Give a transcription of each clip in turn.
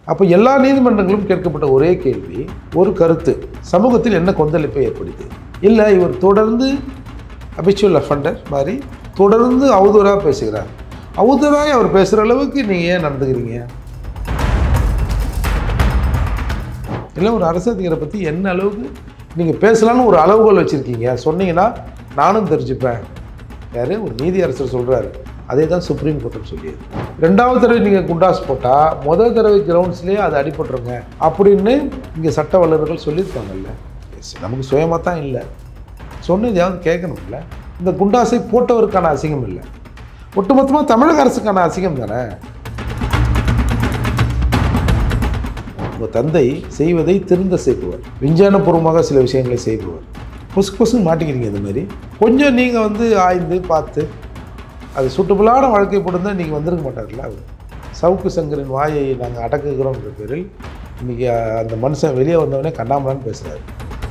அப்போ எல்லா நீதிமன்றங்களும் கேட்கப்பட்ட ஒரே கேள்வி ஒரு கருத்து சமூகத்தில் என்ன கொந்தளிப்பை ஏற்படுத்தி இல்லை இவர் தொடர்ந்து அபிச்சுவல் அஃபண்டர் மாதிரி தொடர்ந்து அவதூறாக பேசுகிறார் அவதூறாக அவர் பேசுகிற அளவுக்கு நீங்கள் ஏன் நடந்துக்கிறீங்க இல்லை ஒரு அரசு அதிகாரை பற்றி என்ன அளவுக்கு நீங்கள் பேசலான்னு ஒரு அளவுகோல் வச்சுருக்கீங்க சொன்னீங்கன்னா நானும் தெரிஞ்சுப்பேன் யார் ஒரு நீதி அரசர் சொல்கிறாரு அதே தான் சுப்ரீம் கோர்ட்டும் சொல்லியது ரெண்டாவது தடவை நீங்கள் குண்டாஸ் போட்டால் முதல் தடவை கிரவுண்ட்ஸ்லேயே அது அடிபட்டுருங்க அப்படின்னு இங்கே சட்ட வல்லுநர்கள் சொல்லியிருக்காங்கல்ல Yes, நமக்கு சுயமாக தான் இல்லை சொன்னதையாவது கேட்கணும்ல இந்த குண்டாஸை போட்டவருக்கான அசிங்கம் இல்லை ஒட்டுமொத்தமாக தமிழக அரசுக்கான அசிங்கம் தானே உங்கள் தந்தை செய்வதை திருந்த செய்பவர் விஞ்ஞானபூர்வமாக சில விஷயங்களை செய்பவர் பொசு பொசுன்னு மாட்டிக்கிறீங்க இந்த மாதிரி கொஞ்சம் நீங்கள் வந்து ஆய்ந்து பார்த்து அது சூட்டபுளான வாழ்க்கை போட்டிருந்தால் நீங்கள் வந்திருக்க மாட்டார்ல அவர் சவுக்கு சங்கரின் வாயை நாங்கள் அடக்குகிறோம்ன்ற பேரில் இன்றைக்கி அந்த மனுஷன் வெளியே வந்தவொடனே கண்ணாமலான்னு பேசுகிறாரு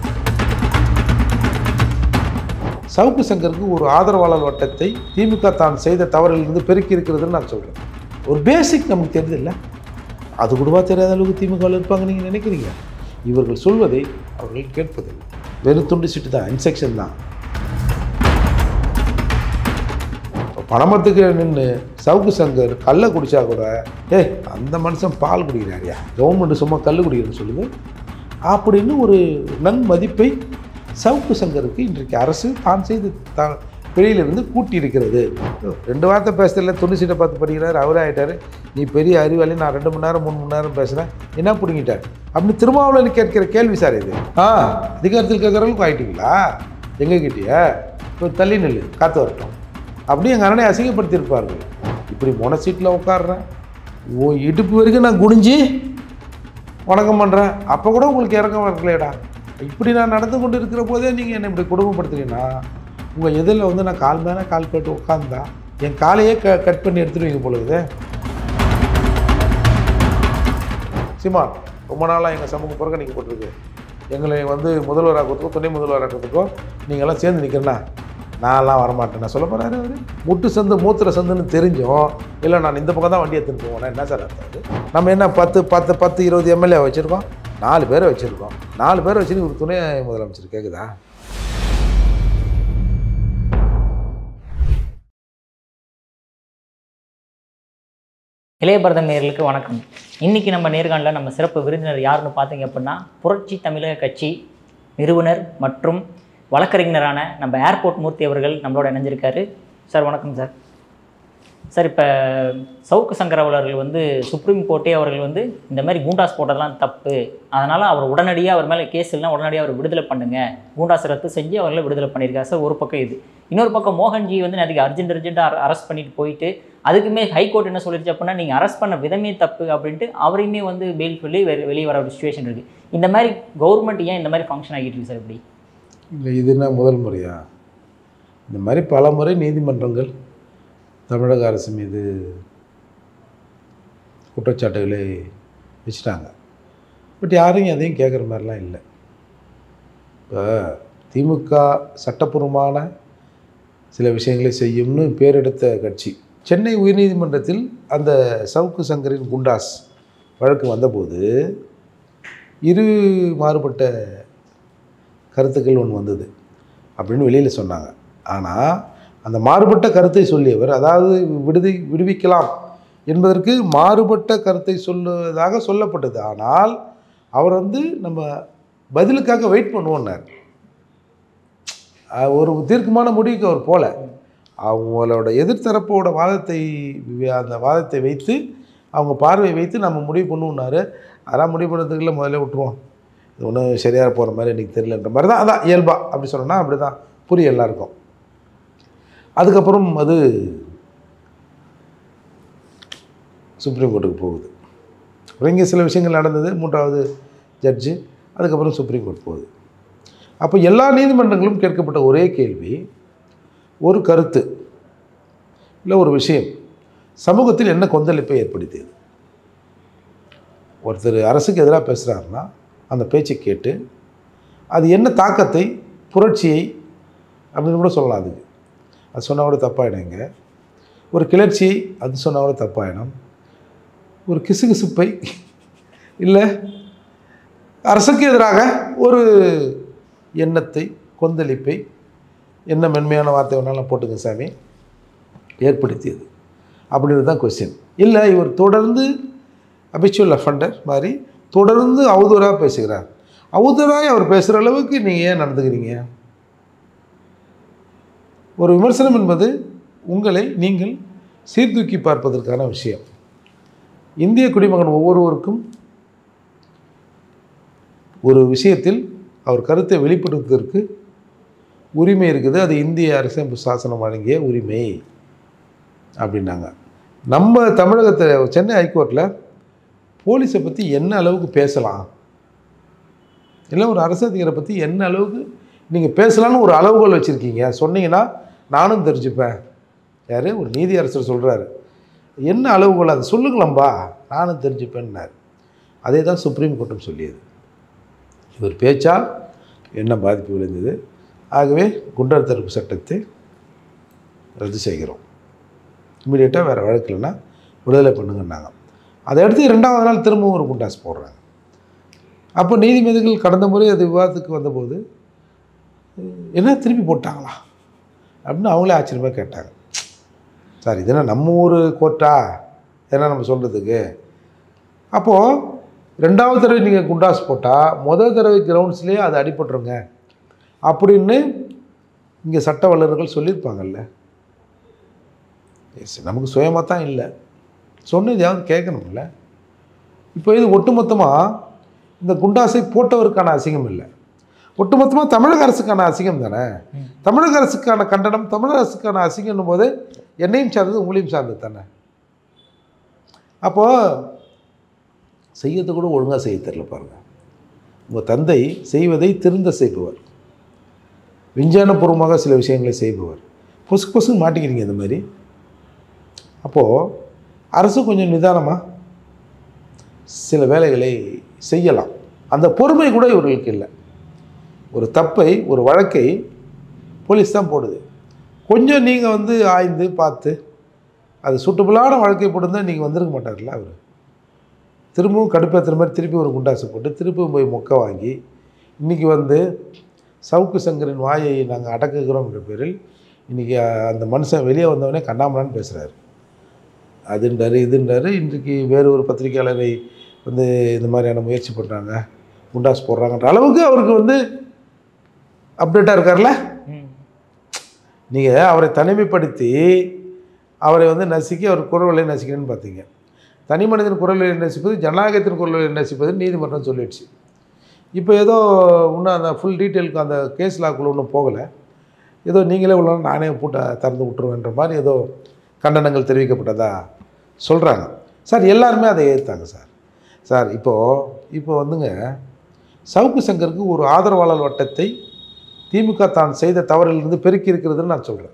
சவுக்கு சங்கருக்கு ஒரு ஆதரவாளர் வட்டத்தை திமுக தான் செய்த தவறிலிருந்து பெருக்கி இருக்கிறதுன்னு நான் சொல்கிறேன் ஒரு பேசிக் நமக்கு தெரியுது இல்லை அது கூடவா தெரியாத அளவுக்கு திமுகவில் இருப்பாங்க நீங்கள் நினைக்கிறீங்க இவர்கள் சொல்வதை அவர்கள் கேட்பதில்லை வெறும் துண்டு சீட்டு தான் இன்செக்ஷன் தான் இப்போ பணமத்துக்கு நின்று சவுக்கு சங்கர் கல்லை குடிச்சா கூட ஏய் அந்த மனுஷன் பால் குடிக்கிறாரியா கவர்மெண்ட் சும்மா கல் குடிக்கிறேன்னு சொல்லுது அப்படின்னு ஒரு நன்மதிப்பை சவுக்கு சங்கருக்கு இன்றைக்கு அரசு தான் செய்து தான் வெளியிலிருந்து கூட்டி இருக்கிறது ரெண்டு வார்த்தை பேசுறதுல துணி சீட்டை பார்த்து படிக்கிறார் அவரே ஆகிட்டாரு நீ பெரிய அறிவாளி நான் ரெண்டு மணி நேரம் மூணு மணி நேரம் பேசுகிறேன் என்ன பிடிங்கிட்டார் அப்படின்னு திருமாவளவன் கேட்கிற கேள்வி சார் இது ஆ அதிகாரத்தில் கேட்குறவங்களுக்கு ஆகிட்டீங்களா எங்ககிட்டயே இப்போ தள்ளி நில்லு காற்று வரட்டும் அப்படி எங்கள் அண்ணனை அசிங்கப்படுத்தியிருப்பார்கள் இப்படி மொன சீட்டில் உட்காடுறேன் ஓ இடுப்பு வரைக்கும் நான் குனிஞ்சு வணக்கம் பண்ணுறேன் அப்போ கூட உங்களுக்கு இறக்கம் வரலையடா இப்படி நான் நடந்து கொண்டு இருக்கிற போதே நீங்கள் என்னை இப்படி குடும்பப்படுத்துறீங்கன்னா உங்கள் எதிரில் வந்து நான் கால் மேலே கால் போட்டு உட்காந்தா என் காலையே க கட் பண்ணி எடுத்துருவீங்க பொழுது சீமான் ரொம்ப நாளாக எங்கள் சமூகம் புறக்கணிக்கப்பட்டிருக்கு எங்களை வந்து முதல்வராக்கிறதுக்கோ துணை முதல்வராக்கிறதுக்கோ நீங்கள்லாம் சேர்ந்து நிற்கிறேன்னா நான்லாம் வரமாட்டேன் நான் சொல்ல போகிறாரு அவர் முட்டு சந்து மூத்திர சந்துன்னு தெரிஞ்சும் இல்லை நான் இந்த பக்கம் தான் வண்டி எடுத்துன்னு போவேன் என்ன சார் அர்த்தம் அது நம்ம என்ன பத்து பத்து பத்து இருபது எம்எல்ஏ வச்சுருக்கோம் நாலு பேரை வச்சுருக்கோம் நாலு பேரை வச்சு ஒரு துணை முதலமைச்சர் கேட்குதா இளைய பரதம் நேயர்களுக்கு வணக்கம் இன்னைக்கு நம்ம நேர்காணலில் நம்ம சிறப்பு விருந்தினர் யாருன்னு பார்த்தீங்க அப்படின்னா புரட்சி தமிழக கட்சி நிறுவனர் மற்றும் வழக்கறிஞரான நம்ம ஏர்போர்ட் மூர்த்தி அவர்கள் நம்மளோட இணைஞ்சிருக்காரு சார் வணக்கம் சார் சார் இப்போ சவுக்கு சங்கர் அவர்கள் வந்து சுப்ரீம் கோர்ட்டே அவர்கள் வந்து இந்த மாதிரி கூண்டாஸ் போட்டதெல்லாம் தப்பு அதனால் அவர் உடனடியாக அவர் மேலே கேஸ் இல்லைனா உடனடியாக அவர் விடுதலை பண்ணுங்க கூண்டாஸ் ரத்து செஞ்சு அவர்களை விடுதலை பண்ணியிருக்காரு சார் ஒரு பக்கம் இது இன்னொரு பக்கம் மோகன்ஜி வந்து அதுக்கு அர்ஜென்ட் அர்ஜென்ட்டாக அரெஸ்ட் பண்ணிட்டு போயிட்டு அதுக்குமே ஹைகோர்ட் என்ன சொல்லிருச்சு அப்படின்னா நீங்கள் அரெஸ்ட் பண்ண விதமே தப்பு அப்படின்ட்டு அவரையுமே வந்து பெயில் சொல்லி வெ- வெளியே வர ஒரு சுச்சுவேஷன் இருக்குது இந்த மாதிரி கவர்மெண்ட் ஏன் இந்த மாதிரி ஃபங்க்ஷன் ஆகிட்டு இருக்கு சார் இப்படி இல்லை இது என்ன முதல் முறையா இந்த மாதிரி பல முறை நீதிமன்றங்கள் தமிழக அரசு மீது குற்றச்சாட்டுகளை வச்சுட்டாங்க பட் யாரும் எதையும் கேட்குற மாதிரிலாம் இல்லை இப்போ திமுக சட்டப்பூர்வமான சில விஷயங்களை செய்யும்னு பேரெடுத்த கட்சி சென்னை உயர்நீதிமன்றத்தில் அந்த சவுக்கு சங்கரின் குண்டாஸ் வழக்கு வந்தபோது இரு மாறுபட்ட கருத்துக்கள் ஒன்று வந்தது அப்படின்னு வெளியில் சொன்னாங்க ஆனால் அந்த மாறுபட்ட கருத்தை சொல்லியவர் அதாவது விடுதி விடுவிக்கலாம் என்பதற்கு மாறுபட்ட கருத்தை சொல்லுவதாக சொல்லப்பட்டது ஆனால் அவர் வந்து நம்ம பதிலுக்காக வெயிட் பண்ணுவோன்னார் அஹ் ஒரு தீர்க்கமான முடிவுக்கு அவர் போல அவங்களோட எதிர்த்தரப்போட வாதத்தை அந்த வாதத்தை வைத்து அவங்க பார்வையை வைத்து நம்ம முடிவு பண்ணுவோன்னாரு அதெல்லாம் முடிவு பண்ணுறதுக்குள்ள முதல்ல விட்டுருவோம் இது ஒன்றும் சரியாக போகிற மாதிரி எனக்கு தெரியலன்ற மாதிரி தான் அதான் இயல்பா அப்படி சொன்னோன்னா அப்படி தான் புரியும் எல்லாருக்கும் அதுக்கப்புறம் அது சுப்ரீம் கோர்ட்டுக்கு போகுது அப்புறம் இங்கே சில விஷயங்கள் நடந்தது மூன்றாவது ஜட்ஜு அதுக்கப்புறம் சுப்ரீம் கோர்ட் போகுது அப்போ எல்லா நீதிமன்றங்களும் கேட்கப்பட்ட ஒரே கேள்வி ஒரு கருத்து இல்லை ஒரு விஷயம் சமூகத்தில் என்ன கொந்தளிப்பை ஏற்படுத்தியது ஒருத்தர் அரசுக்கு எதிராக பேசுகிறாருன்னா அந்த பேச்சை கேட்டு அது என்ன தாக்கத்தை புரட்சியை அப்படின்னு கூட சொல்லலாம் அதுக்கு அது சொன்னால் கூட தப்பாயிடுங்க ஒரு கிளர்ச்சியை அது சொன்னால் கூட தப்பாயிடும் ஒரு கிசுகிசுப்பை இல்லை அரசுக்கு எதிராக ஒரு எண்ணத்தை கொந்தளிப்பை என்ன மென்மையான வார்த்தை வேணாலும் போட்டுங்க சாமி ஏற்படுத்தியது அப்படின்றது தான் கொஸ்டின் இல்லை இவர் தொடர்ந்து அபிச்சுவல் அஃபண்டர் மாதிரி தொடர்ந்து அவதூறாக பேசுகிறார் அவதூறாக அவர் பேசுகிற அளவுக்கு நீங்கள் ஏன் நடந்துக்கிறீங்க ஒரு விமர்சனம் என்பது உங்களை நீங்கள் சீர்தூக்கி பார்ப்பதற்கான விஷயம் இந்திய குடிமகன் ஒவ்வொருவருக்கும் ஒரு விஷயத்தில் அவர் கருத்தை வெளிப்படுத்துவதற்கு உரிமை இருக்குது அது இந்திய அரசியல் சாசனம் வழங்கிய உரிமை அப்படின்னாங்க நம்ம தமிழகத்தில் சென்னை ஹைகோர்ட்டில் போலீஸை பற்றி என்ன அளவுக்கு பேசலாம் இல்லை ஒரு அரசு அதிகாரை பற்றி என்ன அளவுக்கு நீங்கள் பேசலான்னு ஒரு அளவுகோல் வச்சுருக்கீங்க சொன்னீங்கன்னா நானும் தெரிஞ்சுப்பேன் யார் ஒரு நீதி அரசர் சொல்கிறாரு என்ன அளவுகோல் அதை சொல்லுங்களம்பா நானும் தெரிஞ்சுப்பேன்னார் அதே தான் சுப்ரீம் கோர்ட்டும் சொல்லியது இவர் பேச்சால் என்ன பாதிப்பு விளைந்தது ஆகவே குண்டர் தடுப்பு சட்டத்தை ரத்து செய்கிறோம் இமீடியட்டாக வேறு வழக்கு இல்லைன்னா விடுதலை பண்ணுங்கன்னாங்க அதை அடுத்து ரெண்டாவது நாள் திரும்பவும் ஒரு குண்டாஸ் போடுறாங்க அப்போ நீதிபதிகள் கடந்த முறை அது விவாதத்துக்கு வந்தபோது என்ன திருப்பி போட்டாங்களா அப்படின்னு அவங்களே ஆச்சரியமாக கேட்டாங்க சார் இது என்ன நம்ம ஊர் கோர்ட்டா என்ன நம்ம சொல்கிறதுக்கு அப்போது ரெண்டாவது தடவை நீங்கள் குண்டாஸ் போட்டால் முதல் தடவை கிரவுண்ட்ஸ்லேயே அது அடிபட்டுருங்க அப்படின்னு இங்கே சட்ட வல்லுநர்கள் சொல்லியிருப்பாங்கல்ல எஸ் நமக்கு சுயமாக தான் இல்லை சொன்னது யாவது கேட்கணும்ல இப்போ இது ஒட்டுமொத்தமாக இந்த குண்டாசை போட்டவருக்கான அசிங்கம் இல்லை ஒட்டுமொத்தமாக தமிழக அரசுக்கான அசிங்கம் தானே தமிழக அரசுக்கான கண்டனம் தமிழக அரசுக்கான அசிங்கம்னும் போது என்னையும் சார்ந்தது உங்களையும் சார்ந்தது தானே அப்போது செய்யறது கூட ஒழுங்காக செய்ய தெரில பாருங்கள் உங்கள் தந்தை செய்வதை திருந்த செய்பவர் விஞ்ஞானபூர்வமாக சில விஷயங்களை செய்பவர் பொசுக்கு பொசுக்கு மாட்டிக்கிறீங்க இந்த மாதிரி அப்போது அரசு கொஞ்சம் நிதானமாக சில வேலைகளை செய்யலாம் அந்த பொறுமை கூட இவர்களுக்கு இல்லை ஒரு தப்பை ஒரு வழக்கை போலீஸ் தான் போடுது கொஞ்சம் நீங்கள் வந்து ஆய்ந்து பார்த்து அது சுட்டுபுளான வழக்கை போட்டிருந்தால் நீங்கள் வந்திருக்க மாட்டார்ல அவர் திரும்பவும் கடுப்பேற்றுற மாதிரி திருப்பி ஒரு குண்டாசு போட்டு திருப்பியும் போய் மொக்க வாங்கி இன்றைக்கி வந்து சவுக்கு சங்கரின் வாயை நாங்கள் அடக்குகிறோம்ன்ற பேரில் இன்றைக்கி அந்த மனுஷன் வெளியே வந்தவொடனே கண்ணாமலான்னு பேசுகிறாரு அதுன்றாரு இதுன்றாரு இன்றைக்கு வேறு ஒரு பத்திரிக்கையாளரை வந்து இந்த மாதிரியான முயற்சி பண்ணுறாங்க குண்டாஸ் போடுறாங்கன்ற அளவுக்கு அவருக்கு வந்து அப்டேட்டாக இருக்கார்ல ம் நீங்கள் அவரை தனிமைப்படுத்தி அவரை வந்து நசுக்கி அவர் குரல்களை நசிக்கணும்னு பார்த்தீங்க தனி மனிதன் குரல்களை நசிப்பது ஜனநாயகத்தின் குரல்களை நசிப்பது நீதிமன்றம் சொல்லிடுச்சு இப்போ ஏதோ இன்னும் அந்த ஃபுல் டீட்டெயிலுக்கு அந்த கேஸ் லாக்குள்ள ஒன்றும் போகலை ஏதோ நீங்களே உள்ள நானே பூட்டை திறந்து விட்டுருவேன்ற மாதிரி ஏதோ கண்டனங்கள் தெரிவிக்கப்பட்டதா சொல்கிறாங்க சார் எல்லாருமே அதை ஏற்றாங்க சார் சார் இப்போது இப்போ வந்துங்க சவுக்கு சங்கருக்கு ஒரு ஆதரவாளர் வட்டத்தை திமுக தான் செய்த தவறிலிருந்து பெருக்கி இருக்கிறதுன்னு நான் சொல்கிறேன்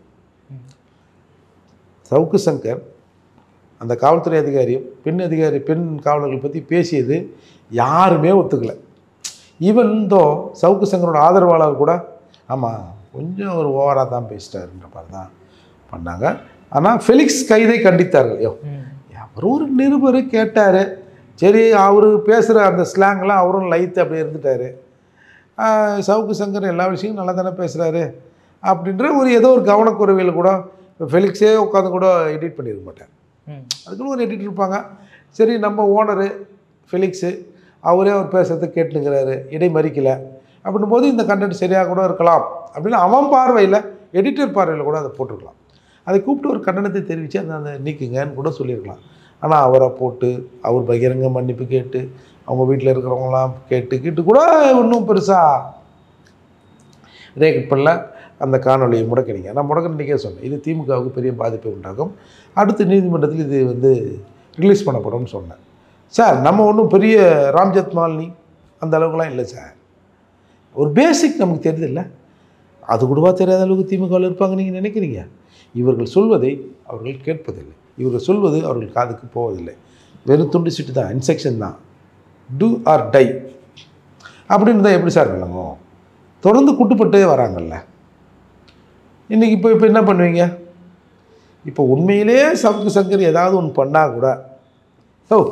சவுக்கு சங்கர் அந்த காவல்துறை அதிகாரியும் பெண் அதிகாரி பெண் காவலர்கள் பற்றி பேசியது யாருமே ஒத்துக்கலை ஈவன் தோ சவுக்கு சங்கரோட ஆதரவாளர் கூட ஆமாம் கொஞ்சம் ஒரு ஓவராக தான் பேசிட்டாருன்ற மாதிரி தான் பண்ணாங்க ஆனால் ஃபெலிக்ஸ் கைதை கண்டித்தார்கள் யோ ம் அவர் ஒரு நிருபர் கேட்டார் சரி அவர் பேசுகிற அந்த ஸ்லாங்லாம் அவரும் லைத்து அப்படி இருந்துட்டார் சவுக்கு சங்கர் எல்லா விஷயமும் நல்லா தானே பேசுகிறாரு அப்படின்ற ஒரு ஏதோ ஒரு கவனக்குறைவில் கூட இப்போ ஃபெலிக்ஸே உட்காந்து கூட எடிட் பண்ணியிருக்க மாட்டார் ம் அதுக்குன்னு ஒரு எடிட்டர் இருப்பாங்க சரி நம்ம ஓனரு ஃபெலிக்ஸு அவரே அவர் பேசுறதை கேட்டுங்கிறாரு இடை மறிக்கலை அப்படின்னும் போது இந்த கண்டென்ட் சரியாக கூட இருக்கலாம் அப்படின்னு அவன் பார்வையில் எடிட்டர் பார்வையில் கூட அதை போட்டிருக்கலாம் அதை கூப்பிட்டு ஒரு கண்டனத்தை தெரிவித்து அந்த அந்த நீக்குங்கன்னு கூட சொல்லியிருக்கலாம் ஆனால் அவரை போட்டு அவர் பகிரங்க மன்னிப்பு கேட்டு அவங்க வீட்டில் இருக்கிறவங்களாம் கேட்டு கேட்டு கூட இன்னும் பெருசாக ரேக்கட் பண்ணல அந்த காணொலியை முடக்கினீங்க நான் முடக்கினீங்க சொன்னேன் இது திமுகவுக்கு பெரிய பாதிப்பை உண்டாகும் அடுத்து நீதிமன்றத்தில் இது வந்து ரிலீஸ் பண்ணப்படும்னு சொன்னேன் சார் நம்ம ஒன்றும் பெரிய ராம்ஜெத் மாலினி அந்த அளவுக்குலாம் இல்லை சார் ஒரு பேசிக் நமக்கு தெரியுதில்ல அது கூடவா தெரியாத அளவுக்கு திமுகவில் இருப்பாங்க நீங்கள் நினைக்கிறீங்க இவர்கள் சொல்வதை அவர்கள் கேட்பதில்லை இவர்கள் சொல்வது அவர்கள் காதுக்கு போவதில்லை வெறும் துண்டு சீட்டு தான் இன்செக்ஷன் தான் டூ ஆர் டை அப்படின்னு தான் எப்படி சார் விளங்கும் தொடர்ந்து குட்டுப்பட்டே வராங்கல்ல இன்றைக்கி இப்போ இப்போ என்ன பண்ணுவீங்க இப்போ உண்மையிலே சவுக்கு சங்கர் ஏதாவது ஒன்று பண்ணால் கூட ஓ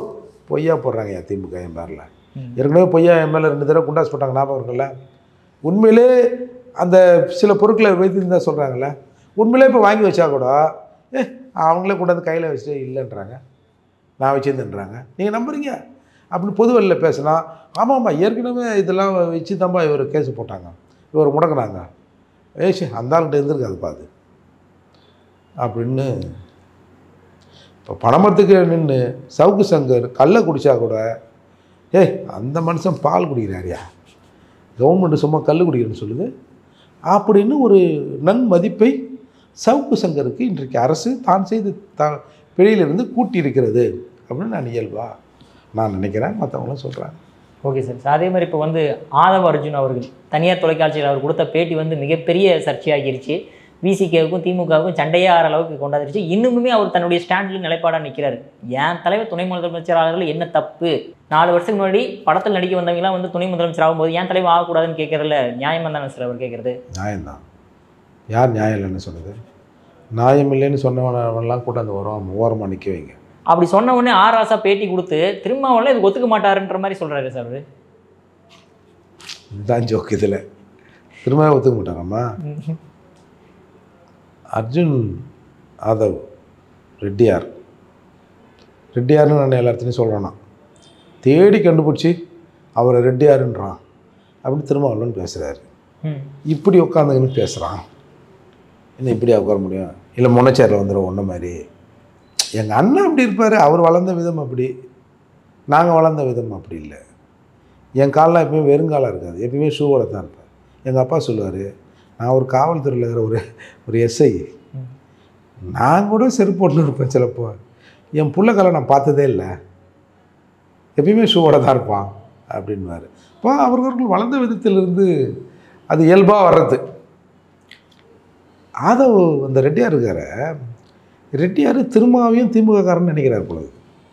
பொய்யா போடுறாங்க என் திமுக என் பேரில் ம். ஏற்கனவே பொய்யா என் மேலே ரெண்டு தடவை குண்டாஸ் போட்டாங்க ஞாபகம் இருக்குல்ல உண்மையிலே அந்த சில பொருட்களை வைத்திருந்தா சொல்கிறாங்கல்ல உண்மையிலே இப்போ வாங்கி வச்சா கூட ஏ அவங்களே கொண்டாந்து கையில் வச்சுட்டு இல்லைன்றாங்க நான் வச்சிருந்தேன்றாங்க நீங்கள் நம்புறீங்க அப்படின்னு பொது வெளியில் பேசினா ஆமாம்மா ஏற்கனவே இதெல்லாம் வச்சு தான்ப்பா இவர் கேஸ் போட்டாங்க இவர் முடக்குனாங்க ஏசி அந்த ஆள்கிட்ட இருந்திருக்காதுப்பா அது அப்படின்னு இப்போ பணமரத்துக்கு நின்று சவுக்கு சங்கர் கல்லை குடித்தா கூட ஏய் அந்த மனுஷன் பால் குடிக்கிறாரியா கவர்மெண்ட் சும்மா கல் குடிக்கிறேன்னு சொல்லுது அப்படின்னு ஒரு நன்மதிப்பை சவுக்கு சங்கருக்கு இன்றைக்கு அரசு தான் செய்து த பிழையிலிருந்து கூட்டியிருக்கிறது அப்படின்னு நான் இயல்பா நான் நினைக்கிறேன் மற்றவங்களும் சொல்கிறாங்க ஓகே சார் அதே மாதிரி இப்போ வந்து ஆதவ அர்ஜுன் அவர்கள் தனியார் தொலைக்காட்சியில் அவர் கொடுத்த பேட்டி வந்து மிகப்பெரிய சர்ச்சையாகிருச்சு விசிகேவுக்கும் திமுகவுக்கும் சண்டையே ஆற அளவுக்கு கொண்டாந்துருச்சு இன்னுமுமே அவர் தன்னுடைய ஸ்டாண்டில் நிலைப்பாடாக நிற்கிறாரு என் தலைவர் துணை முதலமைச்சராளர்கள் என்ன தப்பு நாலு வருஷத்துக்கு முன்னாடி படத்தில் நடிக்க வந்தவங்கலாம் வந்து துணை முதலமைச்சர் ஆகும்போது ஏன் தலைவர் ஆகக்கூடாதுன்னு கேட்கறதுல நியாயமாக தானே சார் அவர் கேட்குறது நியாயம்தான் யார் நியாயம் இல்லைன்னு சொன்னது நியாயம் இல்லைன்னு சொன்னவனெல்லாம் கூட்டாந்து வரும் ஓரமாக நிற்க வைங்க அப்படி சொன்ன உடனே ஆர் ராசா பேட்டி கொடுத்து திருமாவளவன் இதுக்கு ஒத்துக்க மாட்டாருன்ற மாதிரி சொல்கிறாரு சார் அவரு இதுதான் ஜோக் இதில் திரும்ப ஒத்துக்க மாட்டாங்கம்மா அர்ஜுன் ஆதவ் ரெட்டியார் ரெட்டியார்னு நான் எல்லாத்தையும் சொல்கிறேன்னா தேடி கண்டுபிடிச்சி அவரை ரெட்டியாருன்றான் அப்படின்னு திருமாவளவன் பேசுகிறாரு ம் இப்படி உட்காந்துக்கின்னு பேசுகிறான் என்ன இப்படியா உட்கார முடியும் இல்லை முன்னச்சேரில் வந்துடும் ஒன்றை மாதிரி எங்கள் அண்ணன் அப்படி இருப்பார் அவர் வளர்ந்த விதம் அப்படி நாங்கள் வளர்ந்த விதம் அப்படி இல்லை என் கால்லாம் எப்பயுமே வெறுங்காலாக இருக்காது எப்பயுமே ஷூவோட தான் இருப்பேன் எங்கள் அப்பா சொல்லுவார் நான் ஒரு காவல்துறையில் இருக்கிற ஒரு ஒரு எஸ்ஐ ம். நான் கூட செருப்பு போட்டுன்னு இருப்பேன் சிலப்போ என் புள்ளக்காலை நான் பார்த்ததே இல்லை எப்பயுமே ஷூவோட தான் இருப்பான் அப்படின்வார் இப்போ அவர்கள் வளர்ந்த விதத்திலிருந்து அது இயல்பாக வர்றது ஆதவ் அந்த ரெட்டியார் இருக்கார ரெட்டியார் திருமாவையும் திமுககாரன்னு நினைக்கிறார் பொழுது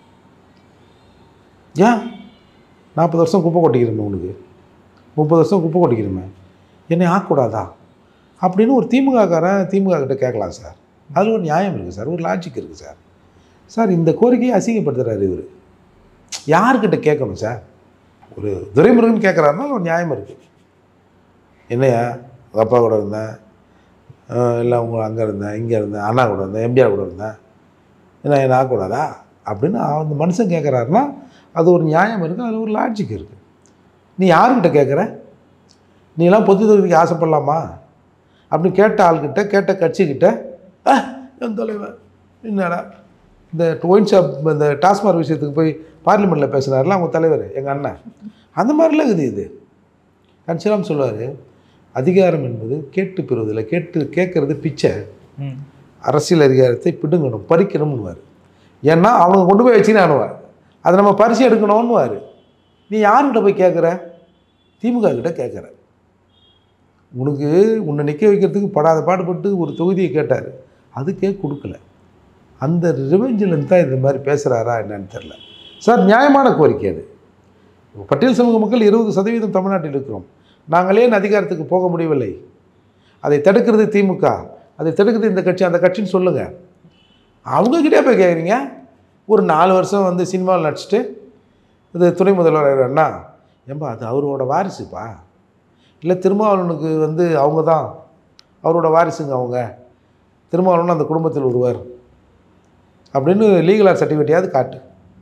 ஏன் நாற்பது வருஷம் குப்பை கொட்டிக்கிறோமே உனக்கு முப்பது வருஷம் குப்பை கொட்டிக்கிறோமே என்னை ஆக்கக்கூடாதா அப்படின்னு ஒரு திமுககாரன் திமுக கிட்ட கேட்கலாம் சார் அதில் ஒரு நியாயம் இருக்குது சார் ஒரு லாஜிக் இருக்குது சார் சார் இந்த கோரிக்கையை அசிங்கப்படுத்துகிறாரு இவர் யார்கிட்ட கேட்கணும் சார் ஒரு துரைமுருகன் கேட்குறாருன்னா ஒரு நியாயம் இருக்குது என்னையா உங்கள் அப்பா கூட இருந்தேன் அஹ் இல்லை உங்க அங்கே இருந்தேன் இங்கே இருந்தேன் அண்ணா கூட இருந்தேன் எம்ஜிஆர் கூட இருந்தேன் என்ன என்ன ஆகக்கூடாதா அப்படின்னு அந்த மனுஷன் கேட்குறாருன்னா அது ஒரு நியாயம் இருக்குது அதில் ஒரு லாஜிக் இருக்குது நீ யாருக்கிட்ட கேட்குற நீலாம் பொது தொகுதிக்கு ஆசைப்படலாமா அப்படின்னு கேட்ட ஆள்கிட்ட கேட்ட கட்சிக்கிட்ட ஆ என் தலைவர் என்னடா இந்த ஒயின் ஷாப் இந்த டாஸ்மாக் விஷயத்துக்கு போய் பார்லிமெண்ட்டில் பேசுனார்ல அவங்க தலைவர் எங்கள் அண்ணன் அந்த மாதிரிலாம் இருக்குது இது கன்சிராம் சொல்லுவார் அதிகாரம் என்பது கேட்டு பெறுவதில்லை கேட்டு கேட்கறது பிச்சை ம் அரசியல் அதிகாரத்தை பிடுங்கணும் பறிக்கணும்னுவார் ஏன்னா அவங்க கொண்டு போய் வச்சுனானுவார் அதை நம்ம பரிசு எடுக்கணும்னுவார் நீ யார்கிட்ட போய் கேட்குற திமுக கிட்ட கேட்குற உனக்கு உன்னை நிற்க வைக்கிறதுக்கு படாத பாடுபட்டு ஒரு தொகுதியை கேட்டார் அதுக்கே கொடுக்கல அந்த ரிவெஞ்சில் தான் இந்த மாதிரி பேசுகிறாரா என்னன்னு தெரில சார் நியாயமான கோரிக்கை அது பட்டியல் சமூக மக்கள் இருபது சதவீதம் தமிழ்நாட்டில் இருக்கிறோம் நாங்களே ஏன் அதிகாரத்துக்கு போக முடியவில்லை அதை தடுக்கிறது திமுக அதை தடுக்கிறது இந்த கட்சி அந்த கட்சின்னு சொல்லுங்கள் அவங்கக்கிட்டே போய் கேட்குறீங்க ஒரு நாலு வருஷம் வந்து சினிமாவில் நடிச்சுட்டு இது துணை முதல்வர் அண்ணா ஏம்பா அது அவரோட வாரிசுப்பா இல்லை திருமாவளவனுக்கு வந்து அவங்க தான் அவரோட வாரிசுங்க அவங்க திருமாவளவன் அந்த குடும்பத்தில் ஒருவர் அப்படின்னு லீகல் ஆர் சர்டிஃபிகேட்டையாவது காட்டு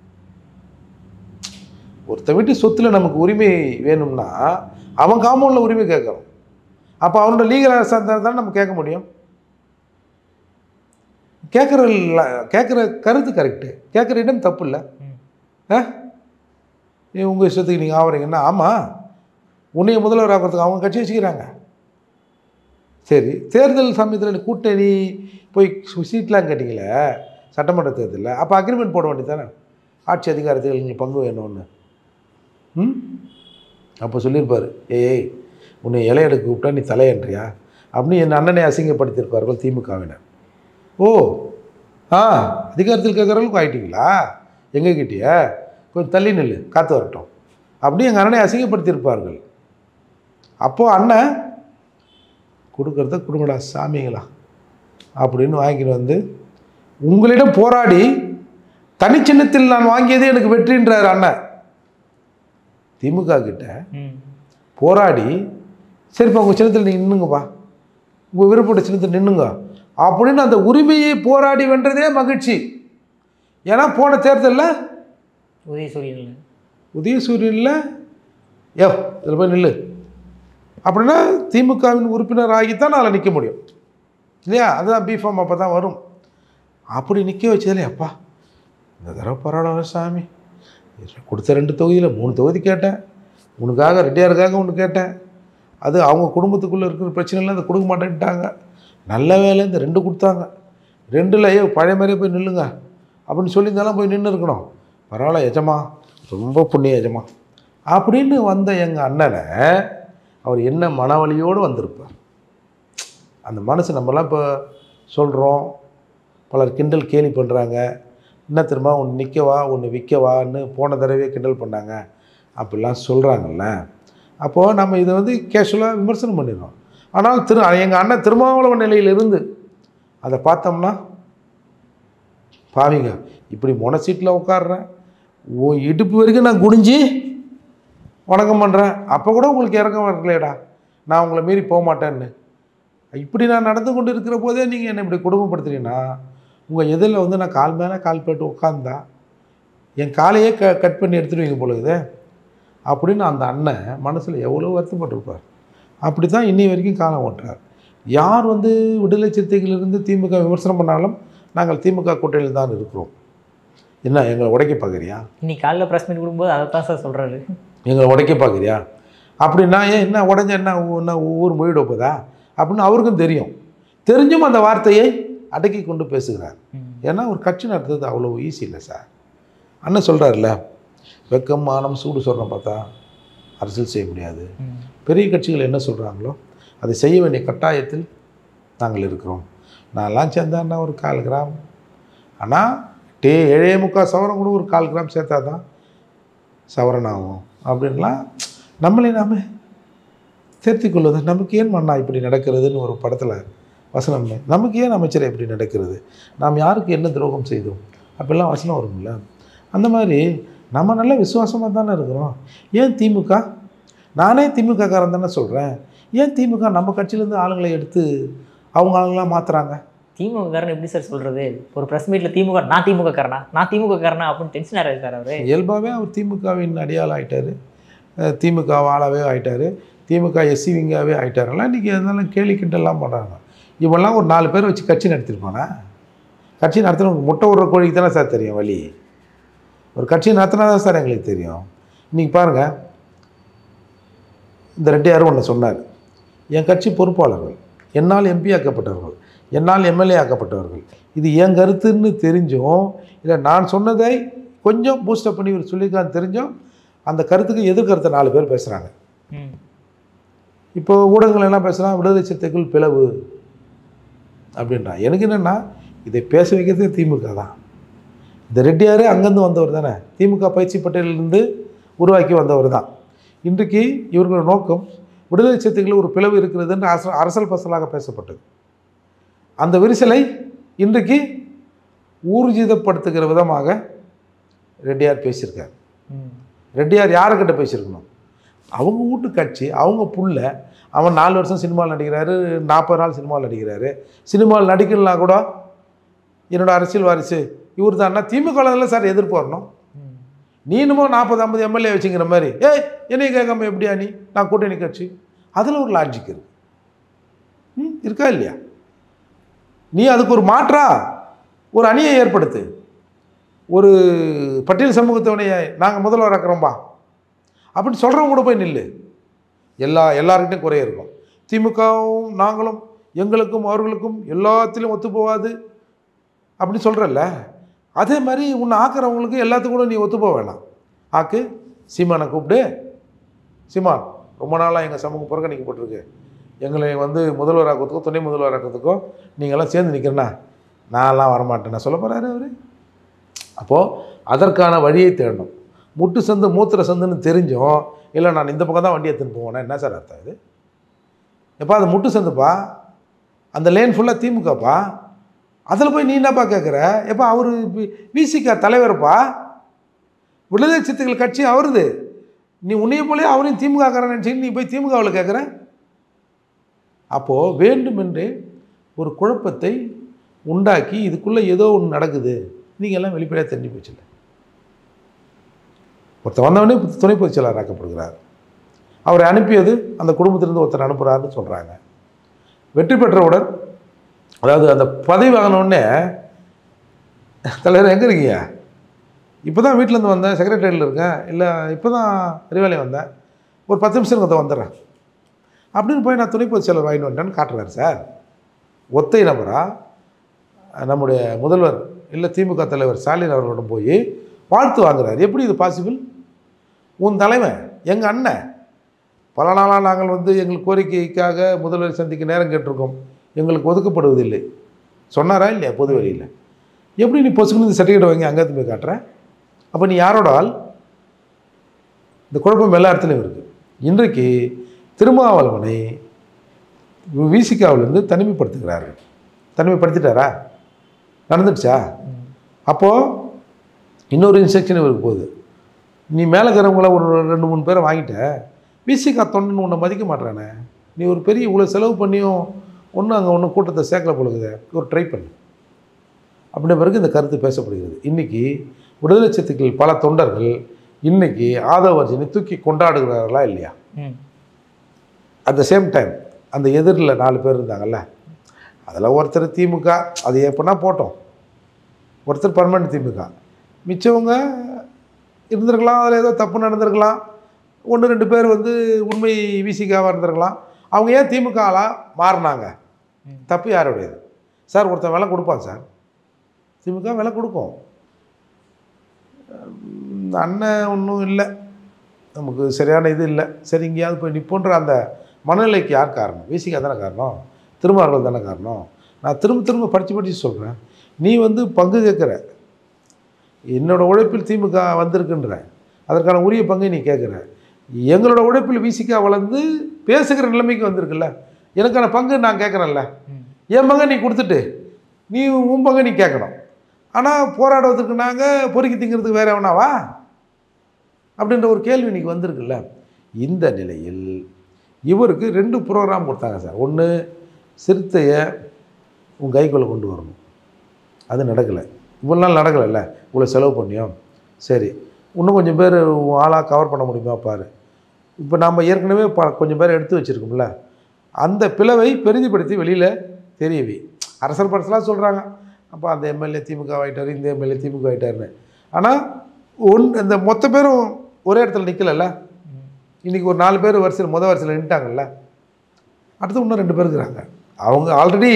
ஒருத்த வீட்டு சொத்தில் நமக்கு உரிமை வேணும்னா அவன் காம்பவுண்டில் உரிமை கேட்கணும் அப்போ அவனோட லீகல் அரசாக தானே நம்ம கேட்க முடியும் கேட்குற கேட்குற கருத்து கரெக்டு கேட்குற இடம் தப்பு இல்லை ம். ஆ நீ உங்கள் இஷ்டத்துக்கு நீங்கள் ஆவறீங்கன்னா ஆமாம் உன்னைய முதல்வர் ஆகிறதுக்கு அவங்க கட்சி வச்சுக்கிறாங்க சரி தேர்தல் சமயத்தில் கூட்டணி போய் சீட்லாம் கேட்டிங்களே சட்டமன்ற தேர்தலில் அப்போ அக்ரிமெண்ட் போட வேண்டியது தானே ஆட்சி அதிகாரத்தில் எங்களுக்கு பங்கு வேணும்னு ம் அப்போ சொல்லியிருப்பார் ஏய் உன்னை இலையெடுக்க கூப்பிட்டா நீ தலையன்றியா அப்படின்னு என் அண்ணனை அசிங்கப்படுத்தியிருப்பார்கள் திமுகவினர் ஓ ஆ அதிகாரத்தில் கேட்குறவங்களுக்கு ஆயிட்டீங்களா எங்கே கிட்டியா கொஞ்சம் தள்ளி நில்லு காற்று வரட்டும் அப்படி எங்கள் அண்ணனை அசிங்கப்படுத்தியிருப்பார்கள் அப்போது அண்ணன் கொடுக்குறத கொடுங்கடா சாமிங்களா அப்படின்னு வாங்கிட்டு வந்து உங்களிடம் போராடி தனிச்சின்னத்தில் நான் வாங்கியதே எனக்கு வெற்றின்றார் அண்ணன் திமுக கிட்ட ம் போராடி சரிப்பா உங்கள் சின்னத்தில் நீங்கள் நின்னுங்கப்பா உங்கள் விருப்பப்பட்ட சின்னத்தில் நின்னுங்க அப்படின்னு அந்த உரிமையை போராடி வென்றதே மகிழ்ச்சி ஏன்னா போன தேர்தலில் உதயசூரியன் உதயசூரியனில் யோ இதில் போய் நில்லு அப்படின்னா திமுகவின் உறுப்பினர் ஆகித்தான் அதில் நிற்க முடியும் இல்லையா அதுதான் பிஃபார்ம் அப்போ தான் வரும் அப்படி நிற்க வச்சதுல அப்பா இந்த தடவை பரவாயில்ல சாமி கொடுத்த ரெண்டு தொகுதியில் மூணு தொகுதி கேட்டேன் உனக்காக ரெட்டியாருக்காக ஒன்று கேட்டேன் அது அவங்க குடும்பத்துக்குள்ளே இருக்கிற பிரச்சனைலாம் அதை கொடுக்க மாட்டேன்ட்டாங்க நல்ல வேலை இந்த ரெண்டு கொடுத்தாங்க ரெண்டில் ஐயோ பழைய மாதிரியே போய் நில்லுங்க அப்படின்னு சொல்லியிருந்தாலும் போய் நின்று இருக்கணும் பரவாயில்ல எஜமா ரொம்ப புண்ணிய எஜமா அப்படின்னு வந்த எங்கள் அண்ணனை அவர் என்ன மனவலியோடு வந்திருப்பார் அந்த மனசு நம்மலாம் இப்போ சொல்கிறோம் பலர் கிண்டல் கேலி பண்ணுறாங்க என்ன தெரியுமா ஒன்று நிற்கவா ஒன்று விற்கவான்னு போன தடவையே கிண்டல் பண்ணாங்க அப்படிலாம் சொல்கிறாங்கல்ல அப்போது நம்ம இதை வந்து கேஷுவலாக விமர்சனம் பண்ணிடுறோம் ஆனால் திரு எங்கள் அண்ணன் திருமாவளவன் நிலையிலிருந்து அதை பார்த்தோம்னா பாவிங்க இப்படி மொன சீட்டில் உட்காடுறேன் ஓ இடுப்பு வரைக்கும் நான் குனிஞ்சு வணக்கம் பண்ணுறேன் அப்போ கூட உங்களுக்கு இறக்கம் வரலையடா நான் உங்களை மீறி போக மாட்டேன்னு இப்படி நான் நடந்து கொண்டு இருக்கிற போதே நீங்கள் என்னை இப்படி குடும்பப்படுத்துறீங்கன்னா உங்கள் எதிரில் வந்து நான் கால் மேலே கால் போட்டு உட்காந்தா என் காலையே க கட் பண்ணி எடுத்துடுவீங்க பொழுது அப்படின்னு அந்த அண்ணன் மனசில் எவ்வளோ வருத்தப்பட்டிருப்பார் அப்படி தான் இன்னி வரைக்கும் காலம் ஓட்டுறார் யார் வந்து விடுதலை சிறுத்தைகளிலிருந்து திமுக விமர்சனம் பண்ணாலும் நாங்கள் திமுக கூட்டணியில் தான் இருக்கிறோம் என்ன எங்களை உடைக்க பார்க்குறியா இன்னைக்கு காலைல ப்ரெஸ் மீட் கொடுக்கும்போது அதை தான் சார் சொல்கிறாரு எங்களை உடைக்க பார்க்குறியா அப்படின்னா ஏன் என்ன உடஞ்ச என்ன ஊ- என்ன ஊர் மொழிட போதா அப்படின்னு அவருக்கும் தெரியும் தெரிஞ்சும் அந்த வார்த்தையை அடக்கி கொண்டு பேசுகிறார் ஏன்னா ஒரு கட்சி நடத்துறது அவ்வளோ ஈஸி இல்லை சார் அண்ணன் சொல்கிறாருல்ல வெக்கம் மானம் சூடு சொல்கிறோம் பார்த்தா அரசியல் செய்ய முடியாது பெரிய கட்சிகள் என்ன சொல்கிறாங்களோ அதை செய்ய வேண்டிய கட்டாயத்தில் நாங்கள் இருக்கிறோம் நான்லாம் சேர்ந்தான்னா ஒரு கால் கிராம் ஆனால் டே ஏழே முக்கால் சவரம் கூட ஒரு கால் கிராம் சேர்த்தா தான் சவரன் ஆகும் அப்படின்லாம் நம்மளே நாம தேர்த்தி கொள்வது நமக்கு ஏன் மண்ணா இப்படி நடக்கிறதுன்னு ஒரு படத்தில் வசனம் நமக்கு ஏன் அமைச்சர் இப்படி நடக்கிறது நாம் யாருக்கு என்ன துரோகம் செய்தோம் அப்படிலாம் வசனம் வரும்ல அந்த மாதிரி நம்ம நல்ல விசுவாசமாக தானே இருக்கிறோம் ஏன் திமுக நானே திமுக காரன் தானே சொல்கிறேன் ஏன் திமுக நம்ம கட்சியிலேருந்து ஆளுங்களை எடுத்து அவங்க ஆளுங்களாம் மாற்றுறாங்க திமுக காரன் எப்படி சார் சொல்றது ஒரு ப்ரெஸ் மீட்ல திமுக நான் திமுக காரனா நான் திமுக காரனா அப்படின்னு டென்ஷன் ஆறாரு சார் அவரு இயல்பாகவே அவர் திமுகவின் அடியாள் ஆயிட்டாரு அஹ் திமுக ஆளாவே ஆயிட்டாரு திமுக எஸ்சி விங்காவே ஆயிட்டாருலாம் இன்றைக்கி இருந்தாலும் கேலி கிண்டல்லாம் பண்ணுறாங்க இவெல்லாம் ஒரு நாலு பேர் வச்சு கட்சி நடத்திருப்பானா கட்சி நடத்துறவங்க முட்டை விடுற கோழிக்கு தானே சார் தெரியும் வழி ஒரு கட்சி நடத்தினா தான் சார் எங்களுக்கு தெரியும் இன்றைக்கி பாருங்கள் இந்த ரெட்டையாரும் ஒன்று சொன்னார் என் கட்சி பொறுப்பாளர்கள் என்னால் எம்பி ஆக்கப்பட்டவர்கள் என்னால் எம்எல்ஏ ஆக்கப்பட்டவர்கள் இது என் கருத்துன்னு தெரிஞ்சும் இல்லை நான் சொன்னதை கொஞ்சம் பூஸ்டப் பண்ணி இவர் சொல்லியிருக்கான்னு தெரிஞ்சும் அந்த கருத்துக்கு எதிர்கருத்தை நாலு பேர் பேசுகிறாங்க ம். இப்போ ஊடகங்கள் என்ன பேசுகிறான் விடுதலை சிறுத்தைக்குள் பிளவு அப்படின்றான் எனக்கு என்னென்னா இதை பேச வைக்கிறதே திமுக தான் இந்த ரெட்டியாரே அங்கேருந்து வந்தவர் தானே திமுக பயிற்சி பட்டியலிருந்து உருவாக்கி வந்தவர் தான் இன்றைக்கு இவர்களோட நோக்கம் விடுதலை சிறுத்தைகள் ஒரு பிளவு இருக்கிறது என்று அரச அரசல் பசலாக பேசப்பட்டது அந்த விரிசலை இன்றைக்கு ஊர்ஜிதப்படுத்துகிற விதமாக ரெட்டியார் பேசியிருக்கார் ம். ரெட்டியார் யாருக்கிட்ட பேசியிருக்கணும் அவங்க வீட்டு கட்சி அவங்க புள்ள அவன் நாலு வருஷம் சினிமாவில் நடிக்கிறாரு நாற்பது நாள் சினிமாவில் நடிக்கிறாரு சினிமாவில் நடிக்கலாம் கூட என்னோட அரசியல் வாரிசு இவர் தான்னா திமுக சார் எதிர்ப்பு வரணும் ம். நீ என்னமோ நாற்பது ஐம்பது எம்எல்ஏ வச்சுங்கிற மாதிரி ஏய் என்னைய கேட்காம எப்படியா நீ நான் கூட்டணி கட்சி அதில் ஒரு லாஜிக் இருக்கு ம் இருக்கா இல்லையா நீ அதுக்கு ஒரு மாற்றா ஒரு அணியை ஏற்படுத்து ஒரு பட்டியல் சமூகத்தவனைய நாங்கள் முதல்வர் ஆக்குறோம்பா அப்படின்னு சொல்கிறவங்க கூட போய் நில்லு எல்லா எல்லாருக்கிட்டையும் குறைய இருக்கும் திமுகவும் நாங்களும் எங்களுக்கும் அவர்களுக்கும் எல்லாத்திலும் ஒத்து போகாது அப்படின்னு சொல்கிறல்ல அதே மாதிரி உன்னை ஆக்குறவங்களுக்கு எல்லாத்துக்கும் கூட நீ ஒத்து போக வேணாம் ஆக்கு சீமானை கூப்பிடு சீமான் ரொம்ப நாளாக எங்கள் சமூகம் புறக்கணிக்கப்பட்டிருக்கு எங்களை வந்து முதல்வர் ஆக்கிறதுக்கோ துணை முதல்வர் ஆக்கிறதுக்கோ நீங்கள்லாம் சேர்ந்து நிற்கிறேன்னா நான்லாம் வரமாட்டேன் நான் சொல்ல போகிறாரு அவர் அப்போது அதற்கான வழியை தேடணும் முட்டு சந்து மூத்திர சந்துன்னு தெரிஞ்சும் இல்லை நான் இந்த பக்கம் தான் வண்டி எடுத்துன்னு போவேன்னா என்ன சார் அர்த்தம் இது எப்பா அது முட்டு சந்துப்பா அந்த லேன் ஃபுல்லாக திமுகப்பா அதில் போய் நீ என்னப்பா கேட்குற எப்போ அவர் விசிகா தலைவர்ப்பா விடுதலை சிறுத்தைகள் கட்சி அவருது நீ உன்னைய போலே அவரையும் திமுக நினச்சி நீ போய் திமுகவில் கேட்குற அப்போது வேண்டுமென்றே ஒரு குழப்பத்தை உண்டாக்கி இதுக்குள்ளே ஏதோ ஒன்று நடக்குது நீங்கள் எல்லாம் வெளிப்படையாக தெரிஞ்சு போச்சுல்ல ஒருத்தர் வந்தவொடனே துணை பொதுச் செயலாளர் ஆக்கப்படுகிறார் அவரை அனுப்பியது அந்த குடும்பத்திலிருந்து ஒருத்தர் அனுப்புகிறாருன்னு சொல்கிறாங்க வெற்றி பெற்றவுடன் அதாவது அந்த பதவி வாங்கினோடனே தலைவர் எங்கே இருக்கீங்க இப்போ தான் வீட்டிலேருந்து வந்தேன் செக்ரட்டரியில் இருக்கேன் இல்லை இப்போ தான் அறிவாலயம் வந்தேன் ஒரு பத்து நிமிஷம் இருக்க வந்துடுறேன் அப்படின்னு போய் நான் துணை பொதுச் செயலர் வாங்கிட்டு வந்துட்டேன்னு காட்டுறாரு சார் ஒத்தை நபரா நம்முடைய முதல்வர் இல்லை திமுக தலைவர் ஸ்டாலின் அவர்களிடம் போய் வாழ்த்து வாங்குறாரு எப்படி இது பாசிபிள் உன் தலைவன் எங்கள் அண்ணன் பல நாளாக நாங்கள் வந்து எங்கள் கோரிக்கைக்காக முதல்வரை சந்திக்க நேரம் கேட்டிருக்கோம் எங்களுக்கு ஒதுக்கப்படுவதில்லை சொன்னாரா இல்லையா பொது வழியில் எப்படி நீ பொசுக்குன்னு இந்த சர்டிஃபிகேட் வாங்கி அங்கே போய் காட்டுற அப்போ நீ யாரோட ஆள் இந்த குழப்பம் எல்லா இடத்துலையும் இருக்குது இன்றைக்கு திருமாவளவனை விசிகாவிலேருந்து தனிமைப்படுத்துகிறார்கள் தனிமைப்படுத்திட்டாரா நடந்துடுச்சா அப்போது இன்னொரு இன்ஸ்ட்ரக்ஷன் இவருக்கு போகுது நீ மேலே இருக்கிறவங்கள ஒரு ரெண்டு மூணு பேரை வாங்கிட்ட விசிகா தொண்டன்னு உன்னை மதிக்க மாட்டானே நீ ஒரு பெரிய இவ்வளோ செலவு பண்ணியும் ஒன்றும் அங்கே ஒன்றும் கூட்டத்தை சேர்க்கல பொழுது ஒரு ட்ரை பண்ணு அப்படின்ற பிறகு இந்த கருத்து பேசப்படுகிறது இன்றைக்கி விடுதலை சிறுத்தைகள் பல தொண்டர்கள் இன்றைக்கி ஆதவ அர்ஜுனை தூக்கி கொண்டாடுகிறார்களா இல்லையா ம் அட் த சேம் டைம் அந்த எதிரில் நாலு பேர் இருந்தாங்கல்ல அதில் ஒருத்தர் திமுக அது எப்படின்னா போட்டோம் ஒருத்தர் பர்மனெண்ட் திமுக மிச்சவங்க இருந்திருக்கலாம் அதில் ஏதோ தப்பு நடந்திருக்கலாம் ஒன்று ரெண்டு பேர் வந்து உண்மை விசிகாவாக இருந்திருக்கலாம் அவங்க ஏன் திமுக ஆளா மாறினாங்க ம். தப்பு யாருடையது சார் ஒருத்தன் விலை கொடுப்பான் சார் திமுக விலை கொடுக்கும் இந்த அண்ணன் ஒன்றும் இல்லை நமக்கு சரியான இது இல்லை சரி இங்கேயாவது போய் நிப்போன்ற அந்த மனநிலைக்கு யார் காரணம் விசிகா தானே காரணம் திருமாவர்கள் தானே காரணம் நான் திரும்ப திரும்ப படித்து படித்து சொல்கிறேன் நீ வந்து பங்கு கேட்குற என்னோட உழைப்பில் திமுக வந்திருக்குன்ற அதற்கான உரிய பங்கை நீ கேட்குற எங்களோட உழைப்பில் விசிகா வளர்ந்து பேசுகிற நிலைமைக்கு வந்திருக்குல்ல எனக்கான பங்கு நான் கேட்குறேன்ல ம் என் பங்கை நீ கொடுத்துட்டு நீ உன் பங்கை நீ கேட்கணும் ஆனால் போராடுவதற்கு நாங்கள் பொறுக்கி திங்கிறதுக்கு வேற எவனாவா அப்படின்ற ஒரு கேள்வி இன்னைக்கு வந்திருக்குல்ல இந்த நிலையில் இவருக்கு ரெண்டு ப்ரோக்ராம் கொடுத்தாங்க சார் ஒன்று சிறுத்தையை உன் கைக்குள்ளே கொண்டு வரணும் அது நடக்கலை இவ்வளோ நாள் நடக்கலைல்ல இவ்வளோ செலவு பண்ணியோம் சரி இன்னும் கொஞ்சம் பேர் உன் ஆளாக கவர் பண்ண முடியுமா பாரு இப்போ நாம் ஏற்கனவே ப கொஞ்சம் பேர் எடுத்து வச்சுருக்கோம்ல அந்த பிளவை பெரிதிப்படுத்தி வெளியில் தெரியவி அரசல் பரசலாக சொல்கிறாங்க அப்போ அந்த எம்எல்ஏ திமுக ஆகிட்டார் இந்த எம்எல்ஏ திமுக ஆகிட்டாருன்னு ஆனால் ஒன் இந்த மொத்த பேரும் ஒரே இடத்துல நிற்கலல்ல இன்றைக்கி ஒரு நாலு பேர் வரிசையில் முத வரிசையில் நின்ட்டாங்கல்ல அடுத்து இன்னும் ரெண்டு பேர் இருக்கிறாங்க அவங்க ஆல்ரெடி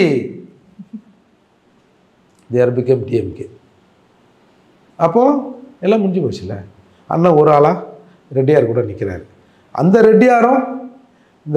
தேர் பிகம் டிஎம்கே அப்போது எல்லாம் முடிஞ்சு போச்சுல்ல அண்ணன் ஒரு ஆளாக ரெட்டியார் கூட நிற்கிறாரு அந்த ரெட்டியாரும் இந்த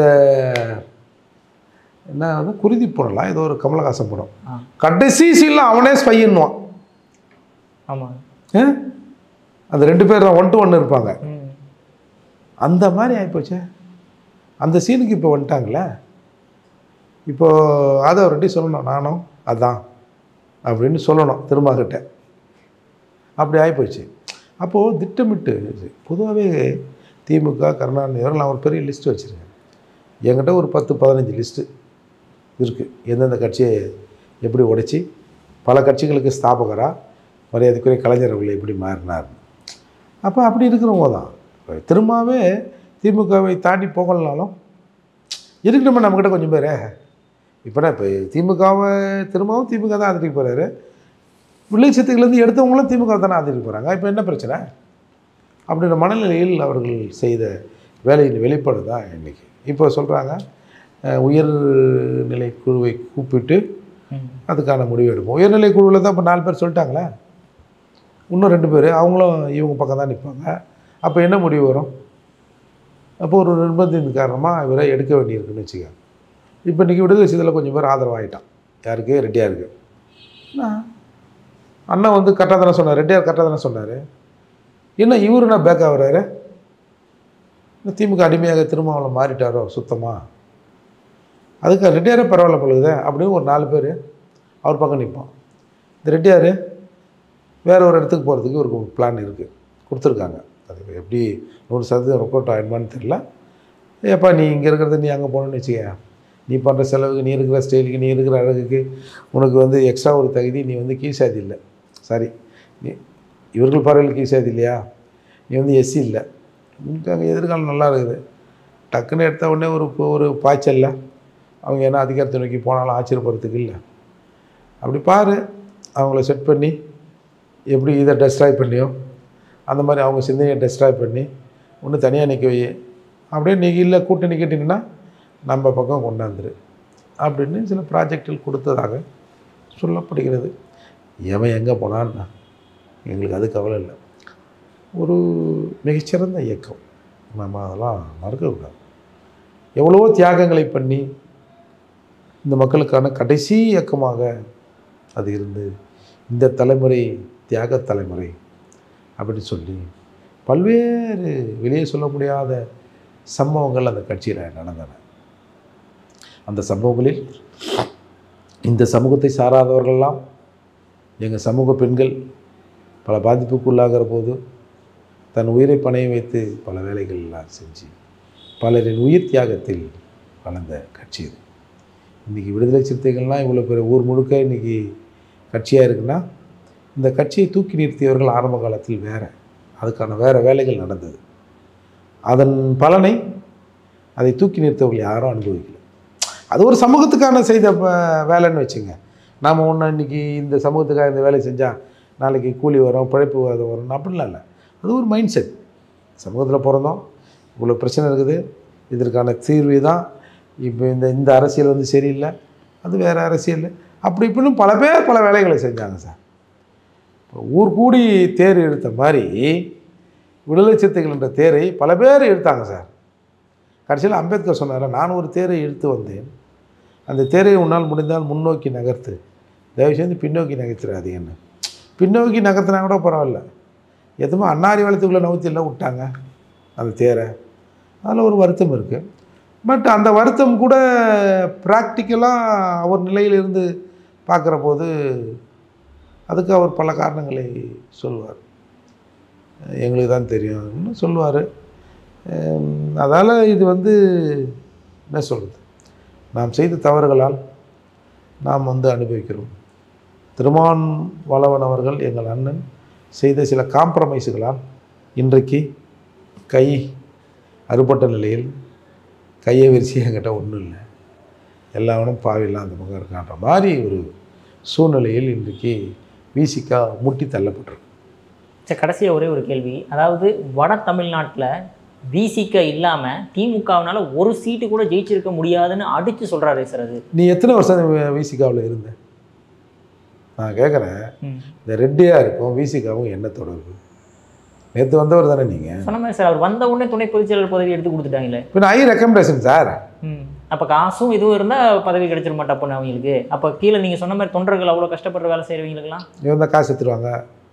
என்ன வந்து குருதி படலாம் ஏதோ ஒரு கமலஹாசன் படம் ஆ கடைசி சீனில் அவனே ஸ்பைன்னுவான் ஆமாங்க ஆ? அந்த ரெண்டு பேர் ஒன் டு ஒன்று இருப்பாங்க ம் அந்த மாதிரி ஆகிப்போச்சே அந்த சீனுக்கு இப்போ வந்துட்டாங்களே இப்போ ஆதவ ரெட்டி சொல்லணும் நானும் அதான் அப்படின்னு சொல்லணும் திருமாகிட்ட அப்படி ஆகிப்போச்சு அப்போது திட்டமிட்டு பொதுவாகவே திமுக கருணாநிதி அவர்கள் நான் ஒரு பெரிய லிஸ்ட்டு வச்சுருக்கேன் என்கிட்ட ஒரு பத்து பதினஞ்சு லிஸ்ட்டு இருக்குது எந்தெந்த கட்சியை எப்படி உடைச்சி பல கட்சிகளுக்கு ஸ்தாபகராக மரியாதைக்குரிய கலைஞர் அவர்கள் எப்படி மாறினார் அப்போ அப்படி இருக்கிறவங்க தான் இப்ப திரும்பவே திமுகவை தாண்டி போகலனாலும் இருக்கணுமே நம்மக்கிட்ட கொஞ்சம் பேர் இப்போனா இப்போ திமுகவை திரும்பவும் திமுக தான் ஆதரிக்க போகிறாரு வில்லை சத்துக்கள்லேருந்து எடுத்தவங்களும் திமுக தானே ஆதரிக்க போகிறாங்க இப்போ என்ன பிரச்சனை அப்படின்ற மனநிலையில் அவர்கள் செய்த வேலையின் வெளிப்பாடு தான் இன்றைக்கி இப்போ சொல்கிறாங்க உயர்நிலை குழுவை கூப்பிட்டு ம் அதுக்கான முடிவு எடுப்போம் உயர்நிலை குழுவில் தான் இப்போ நாலு பேர் சொல்லிட்டாங்களே இன்னும் ரெண்டு பேர் அவங்களும் இவங்க பக்கம் தான் நிற்பாங்க அப்போ என்ன முடிவு வரும் அப்போ ஒரு நிர்பந்தத்தின் காரணமாக இவரை எடுக்க வேண்டியிருக்குன்னு வச்சுக்க இப்போ இன்றைக்கி விடுதலை செய்தியில் கொஞ்சம் பேர் ஆதரவாகிட்டான் யாருக்கு ரெட்டியாக இருக்கு அண்ணன் வந்து கரெக்டாக தானே சொன்னார் ரெட்டியார் கரெக்டாக தானே சொன்னார் என்ன இவரு நான் பேக் ஆகுறாரு இந்த திமுக அடிமையாக திருமாவளம் மாறிட்டாரோ சுத்தமாக அதுக்கு ரெட்டியாரே பரவாயில்ல பொழுது அப்படின்னு ஒரு நாலு பேர் அவர் பக்கம் நிற்போம் இந்த ரெட்டியார் வேற ஒரு இடத்துக்கு போகிறதுக்கு ஒரு பிளான் இருக்குது கொடுத்துருக்காங்க அது எப்படி நூறு சதவீதம் ஒர்க் அவுட் ஆகிடுமான்னு தெரில ஏப்பா நீ இங்கே இருக்கிறத நீ அங்கே போகணுன்னு வச்சுக்க நீ பண்ணுற செலவுக்கு நீ இருக்கிற ஸ்டைலுக்கு நீ இருக்கிற அழகுக்கு உனக்கு வந்து எக்ஸ்ட்ரா ஒரு தகுதி நீ வந்து கீழ்சாதி இல்லை சாரி நீ இவர்கள் பார்வையில் கீழ்சாதி இல்லையா நீ வந்து எஸ்சி இல்லை உனக்கு அங்கே எதிர்காலம் நல்லா இருக்குது டக்குன்னு எடுத்த உடனே ஒரு ஒரு பாய்ச்சல்ல அவங்க என்ன அதிகாரத்தை நோக்கி போனாலும் ஆச்சரியப்படுறதுக்கு இல்லை அப்படி பாரு அவங்கள செட் பண்ணி எப்படி இதை டெஸ்ட்ராய் பண்ணியோ அந்த மாதிரி அவங்க சிந்தனையை டெஸ்ட்ராய் பண்ணி ஒன்று தனியாக நிற்க வை அப்படியே நீ இல்லை கூட்டு நிற்கிட்டீங்கன்னா நம்ம பக்கம் கொண்டாந்துரு அப்படின்னு சில ப்ராஜெக்டில் கொடுத்ததாக சொல்லப்படுகிறது எவன் எங்கே போனான்னா எங்களுக்கு அது கவலை இல்லை ஒரு மிகச்சிறந்த இயக்கம் நம்ம அதெல்லாம் மறக்கக்கூடாது எவ்வளவோ தியாகங்களை பண்ணி இந்த மக்களுக்கான கடைசி இயக்கமாக அது இருந்து இந்த தலைமுறை தியாக தலைமுறை அப்படின்னு சொல்லி பல்வேறு வெளியே சொல்ல முடியாத சம்பவங்கள் அந்த கட்சியில் நடந்தன அந்த சம்பவங்களில் இந்த சமூகத்தை சாராதவர்கள்லாம் எங்கள் சமூக பெண்கள் பல பாதிப்புக்குள்ளாகிற போது தன் உயிரை பணைய வைத்து பல வேலைகள் எல்லாம் செஞ்சு பலரின் உயிர் தியாகத்தில் வளர்ந்த கட்சி இது இன்றைக்கி விடுதலை சிறுத்தைகள்லாம் இவ்வளோ பெரிய ஊர் முழுக்க இன்றைக்கி கட்சியாக இருக்குன்னா இந்த கட்சியை தூக்கி நிறுத்தியவர்கள் ஆரம்ப காலத்தில் வேறு அதுக்கான வேறு வேலைகள் நடந்தது அதன் பலனை அதை தூக்கி நிறுத்தவர்கள் யாரும் அனுபவிக்கல அது ஒரு சமூகத்துக்கான செய்த ப- வேலைன்னு வச்சுங்க நாம் ஒன்று இன்றைக்கி இந்த சமூகத்துக்காக இந்த வேலை செஞ்சால் நாளைக்கு கூலி வரும் பிழைப்பு அது வரும் அப்படிலாம் இல்லை அது ஒரு மைண்ட் செட் சமூகத்தில் பிறந்தோம் இவ்வளோ பிரச்சனை இருக்குது இதற்கான தீர்வு தான் இப்போ இந்த இந்த அரசியல் வந்து சரியில்லை அது வேறு அரசியல் அப்படி இப்படின்னு பல பேர் பல வேலைகளை செஞ்சாங்க சார் இப்போ ஊர் கூடி தேர் இழுத்த மாதிரி விடுதலை சிறுத்தைகள் என்ற தேரை பல பேர் இழுத்தாங்க சார் கடைசியில் அம்பேத்கர் சொன்னார் நான் ஒரு தேரை இழுத்து வந்தேன் அந்த தேரை உன்னால் முடிந்தால் முன்னோக்கி நகர்த்து தயவு செஞ்சு பின்னோக்கி நகர்த்துறாதீங்கன்னு பின்னோக்கி நகர்த்தினா கூட பரவாயில்ல எதுவுமே அன்னாரி வளத்துக்குள்ளே நவுத்தி எல்லாம் விட்டாங்க அந்த தேரை அதில் ஒரு வருத்தம் இருக்குது பட் அந்த வருத்தம் கூட ப்ராக்டிக்கலாக அவர் நிலையிலிருந்து பார்க்குற போது அதுக்கு அவர் பல காரணங்களை சொல்வார் எங்களுக்கு தான் தெரியும்னு சொல்லுவார் அதால் இது வந்து என்ன சொல்கிறது நாம் செய்த தவறுகளால் நாம் வந்து அனுபவிக்கிறோம் திருமான் வளவன் அவர்கள் எங்கள் அண்ணன் செய்த சில காம்ப்ரமைஸுகளால் இன்றைக்கு கை அறுபட்ட நிலையில் கையை விரிச்சு என்கிட்ட ஒன்றும் இல்லை எல்லாவனும் பாவிலாம் அந்த பக்கம் இருக்கான்ற மாதிரி ஒரு சூழ்நிலையில் இன்றைக்கு விசிகா முட்டி தள்ளப்பட்டிருக்கு சரி கடைசியாக ஒரே ஒரு கேள்வி அதாவது வட தமிழ்நாட்டில் விசிக இல்லாமல் திமுகவினால ஒரு சீட்டு கூட ஜெயிச்சிருக்க முடியாதுன்னு அடித்து சொல்கிறாரு சார் அது நீ எத்தனை வருஷம் விசிகாவில் இருந்த நான் கேட்குறேன் ம். இந்த ரெட்டியாக இருக்கும் விசிகாவும் என்ன தொடர்பு நேற்று வந்தவர் தானே நீங்கள் சொன்ன மாதிரி சார் அவர் வந்த உடனே துணை பொதுச்செயலர் பதவி எடுத்து கொடுத்துட்டாங்களே இப்போ ஐ ரெக்கமெண்டேஷன் சார் ம் அப்போ காசும் இதுவும் இருந்தால் பதவி கிடைச்சிட மாட்டா பொண்ணு அவங்களுக்கு அப்போ கீழே நீங்கள் சொன்ன மாதிரி தொண்டர்கள் அவ்வளோ கஷ்டப்படுற வேலை செய்கிறவங்களுக்குலாம் இவன் தான் காசு எடுத்துருவாங்க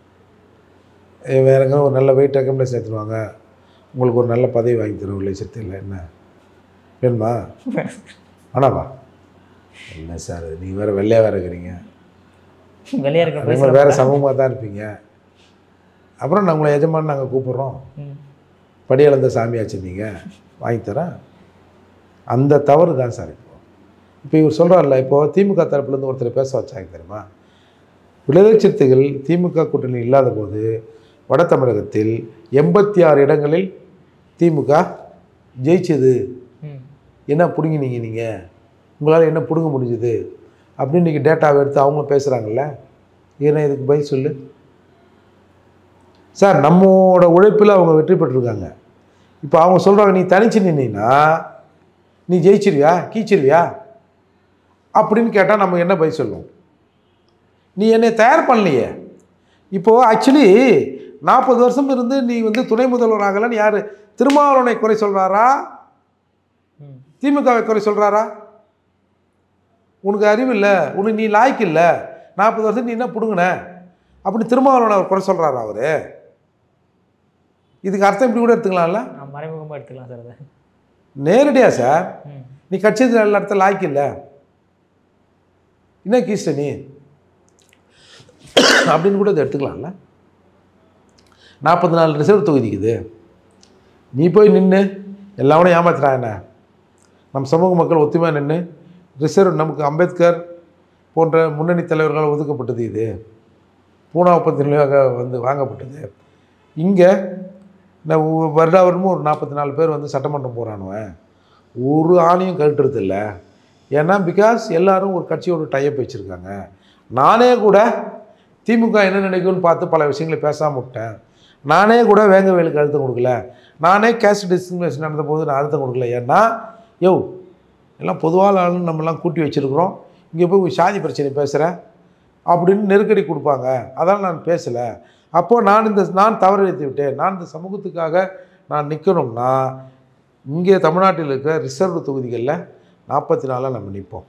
இவன் வேற எங்கே ஒரு நல்ல வெயிட் ரெக்கமெண்டேஷன் எடுத்துருவாங்க உங்களுக்கு ஒரு நல்ல பதவி வாங்கி தரும் இல்லை சிறுத்தையில் என்ன வேணுமா ஆனாவா இல்லை சார் நீங்கள் வேறு வெள்ளையாக வேறு இருக்கிறீங்க வெளியே இருக்கிற அதே மாதிரி வேறு சமூகமாக தான் இருப்பீங்க அப்புறம் நான் உங்களை எஜமான் நாங்கள் கூப்பிட்றோம் ம் படியளந்த சாமியாச்சு நீங்கள் வாங்கி தரேன் அந்த தவறு தான் சார் இப்போ இப்போ இவர் சொல்கிறார்ல இப்போ திமுக தரப்புலேருந்து ஒருத்தர் பேச வச்சாங்க தெரியுமா விடுதலை சிறுத்தைகள் திமுக கூட்டணி இல்லாத போது வட தமிழகத்தில் எண்பத்தி ஆறு இடங்களில் திமுக ஜெயிச்சது ம் என்ன பிடுங்கினீங்க நீங்கள் உங்களால் என்ன பிடுங்க முடிஞ்சுது அப்படின்னு இன்றைக்கி டேட்டாவை எடுத்து அவங்க பேசுகிறாங்கல்ல ஏன்னா இதுக்கு பதில் சொல்லு சார் நம்மோட உழைப்பில் அவங்க வெற்றி பெற்றிருக்காங்க இப்போ அவங்க சொல்கிறாங்க நீ தனிச்சு நின்னா நீ ஜெயிச்சிருவியா கீச்சிருவியா அப்படின்னு கேட்டால் நம்ம என்ன பதில் சொல்லுவோம் நீ என்னை தயார் பண்ணலையே இப்போது ஆக்சுவலி நாற்பது வருஷம் இருந்து நீ வந்து துணை முதல்வர் ஆகலைன்னு யார் திருமாவளவனை குறை சொல்கிறாரா ம் திமுகவை குறை சொல்கிறாரா உனக்கு அறிவு இல்லை உனக்கு நீ லாய்க்கு இல்லை நாற்பது வருஷம் நீ என்ன பிடுங்கின அப்படி திருமாவளவன் அவர் குறை சொல்கிறாரா அவர் இதுக்கு அர்த்தம் இப்படி கூட எடுத்துக்கலாம்ல நான் மறைமுகமாக எடுத்துக்கலாம் சார் அதை நேரடியாக சார் ம் நீ கட்சி எல்லா இடத்துல லாய்க்கு இல்லை என்ன கீஸ்ட நீ அப்படின்னு கூட இதை எடுத்துக்கலாம்ல நாற்பத்தி நாலு ரிசர்வ் தொகுதிக்குது நீ போய் நின்று எல்லாமே ஏமாத்துறா என்ன நம் சமூக மக்கள் ஒத்துமையாக நின்று ரிசர்வ் நமக்கு அம்பேத்கர் போன்ற முன்னணி தலைவர்களால் ஒதுக்கப்பட்டது இது பூனா ஒப்பந்த நிலையாக வந்து வாங்கப்பட்டது இங்கே நான் ஒ- வருடா வருடமும் ஒரு நாற்பத்தி நாலு பேர் வந்து சட்டமன்றம் போகிறானுவன் ஒரு ஆணையும் கழட்டுறது இல்ல ஏன்னா பிகாஸ் எல்லாரும் ஒரு கட்சியோட டைப் வச்சுருக்காங்க நானே கூட திமுக என்ன நினைக்கும்னு பார்த்து பல விஷயங்களை பேசாம விட்டேன் நானே கூட வேங்கவேலுக்கு அழுத்தம் கொடுக்கல நானே கேஸ்ட் டிஸ்கிரிமினேஷன் நடந்த போது நான் அழுத்தம் கொடுக்கல ஏன்னா யோ எல்லாம் பொதுவான ஆளுன்னு நம்மலாம் கூட்டி வச்சுருக்குறோம் இங்கே போய் ஒரு சாதி பிரச்சனை பேசுகிறேன் அப்படின்னு நெருக்கடி கொடுப்பாங்க அதான் நான் பேசலை அப்போது நான் இந்த நான் தவறிழைத்து விட்டேன் நான் இந்த சமூகத்துக்காக நான் நிற்கணும்னா இங்கே தமிழ்நாட்டில் இருக்கிற ரிசர்வ் தொகுதிகளில் நாற்பத்தி நாலாக நம்ம நிற்போம்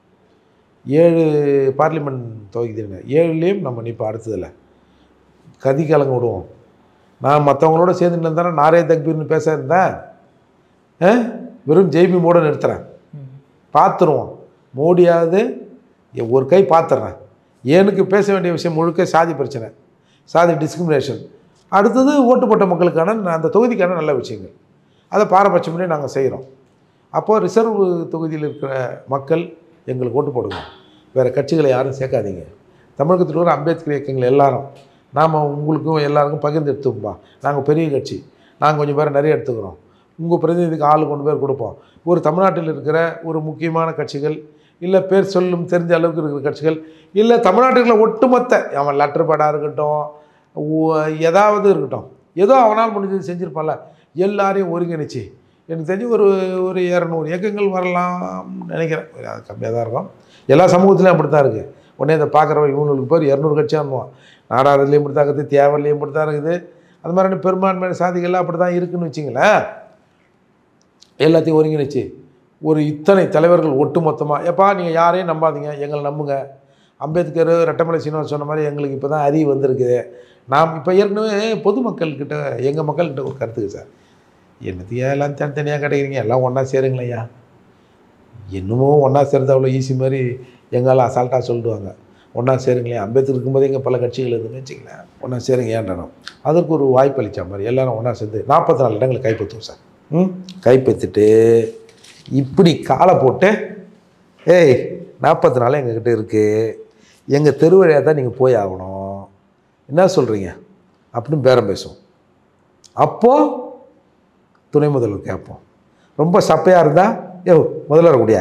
ஏழு பார்லிமெண்ட் தொகுதிங்க ஏழுலேயும் நம்ம நிற்போம் அடுத்ததில் கதி கலங்க விடுவோம் நான் மற்றவங்களோட சேர்ந்துட்டு இருந்தானே நாரே தக்பீர்னு பேச இருந்தேன் ஆ? வெறும் ஜெய்பி மோட நிறுத்துறேன் பார்த்துருவோம் மோடியாவது எ- ஒரு கை பார்த்துட்றேன் ஏனுக்கு பேச வேண்டிய விஷயம் முழுக்க சாதி பிரச்சனை சாதி டிஸ்கிரிமினேஷன் அடுத்தது ஓட்டு போட்ட மக்களுக்கான ந- அந்த தொகுதிக்கான நல்ல விஷயங்கள் அதை பாரபட்சம் பண்ணி நாங்கள் செய்கிறோம் அப்போது ரிசர்வ் தொகுதியில் இருக்கிற மக்கள் எங்களுக்கு ஓட்டு போடுங்க வேறு கட்சிகளை யாரும் சேர்க்காதீங்க தமிழகத்தில் இருக்கிற அம்பேத்கர் இயக்கங்கள் எல்லாரும் நாம் உங்களுக்கும் எல்லாருக்கும் பகிர்ந்து எடுத்துப்போம்பா நாங்கள் பெரிய கட்சி நாங்கள் கொஞ்சம் பேர் நிறைய எடுத்துக்கிறோம் உங்கள் பிரதிநிதிக்கு ஆள் கொண்டு பேர் கொடுப்போம் ஒரு தமிழ்நாட்டில் இருக்கிற ஒரு முக்கியமான கட்சிகள் இல்லை பேர் சொல்லும் தெரிஞ்ச அளவுக்கு இருக்கிற கட்சிகள் இல்லை தமிழ்நாட்டில் இருக்கிற ஒட்டுமொத்த அவன் லெட்டர் பேடாக இருக்கட்டும் ஒ- ஏதாவது இருக்கட்டும் ஏதோ அவனால் முடிஞ்சது செஞ்சுருப்பான்ல எல்லாரையும் ஒருங்கிணைச்சு எனக்கு தெரிஞ்சு ஒரு ஒரு இரநூறு இயக்கங்கள் வரலாம்னு நினைக்கிறேன் அது கம்மியாக தான் இருக்கும் எல்லா சமூகத்துலேயும் அப்படி தான் இருக்குது உடனே இதை பார்க்குறவன் இவங்களுக்கு பேர் இரநூறு கட்சியானுவான் நாடாறுலேயும் இப்படி தான் இருக்குது தேவர்லேயும் இப்படி தான் இருக்குது அது மாதிரி பெரும்பான்மையான சாதிகள்லாம் அப்படி தான் இருக்குன்னு வச்சிங்களேன் எல்லாத்தையும் ஒருங்கிணைச்சு ஒரு இத்தனை தலைவர்கள் ஒட்டுமொத்தமாக எப்பா நீங்கள் யாரையும் நம்பாதீங்க எங்களை நம்புங்க அம்பேத்கர் ரெட்டமலை சீனிவாசன் சொன்ன மாதிரி எங்களுக்கு இப்போ தான் அறிவு வந்திருக்குது நாம் இப்போ ஏற்கனவே பொதுமக்கள்கிட்ட எங்கள் மக்கள்கிட்ட ஒரு கருத்துக்கு சார் என்னத்தையா எல்லாம் தனித்தனியாக கிடைக்கிறீங்க எல்லாம் ஒன்றா சேருங்களேயா என்னமோ ஒன்றா சேர்ந்து அவ்வளோ ஈஸி மாதிரி எங்கால அசால்ட்டாக சொல்லிடுவாங்க ஒன்றா சேருங்களேன் அம்பேத்கர் இருக்கும்போதே இங்கே பல கட்சிகள் இருந்துன்னு வச்சுங்களேன் ஒன்றா சேருங்க ஏன்டணும் அதற்கு ஒரு வாய்ப்பு அளித்த மாதிரி எல்லாரும் ஒன்றா சேர்ந்து நாற்பத்தி நாலு இடங்களை கைப்பற்றுவோம் சார் ம் கைப்பற்றிட்டு இப்படி காலை போட்டு ஏய் நாற்பத்தி நாலு எங்ககிட்ட இருக்குது எங்கள் தெரு வழியாக தான் நீங்கள் போய் ஆகணும் என்ன சொல்கிறீங்க அப்படின்னு பேரம் பேசுவோம் அப்போது துணை முதல்வர் கேட்போம் ரொம்ப சப்பையாக இருந்தால் யோ முதல்வர் கூடியா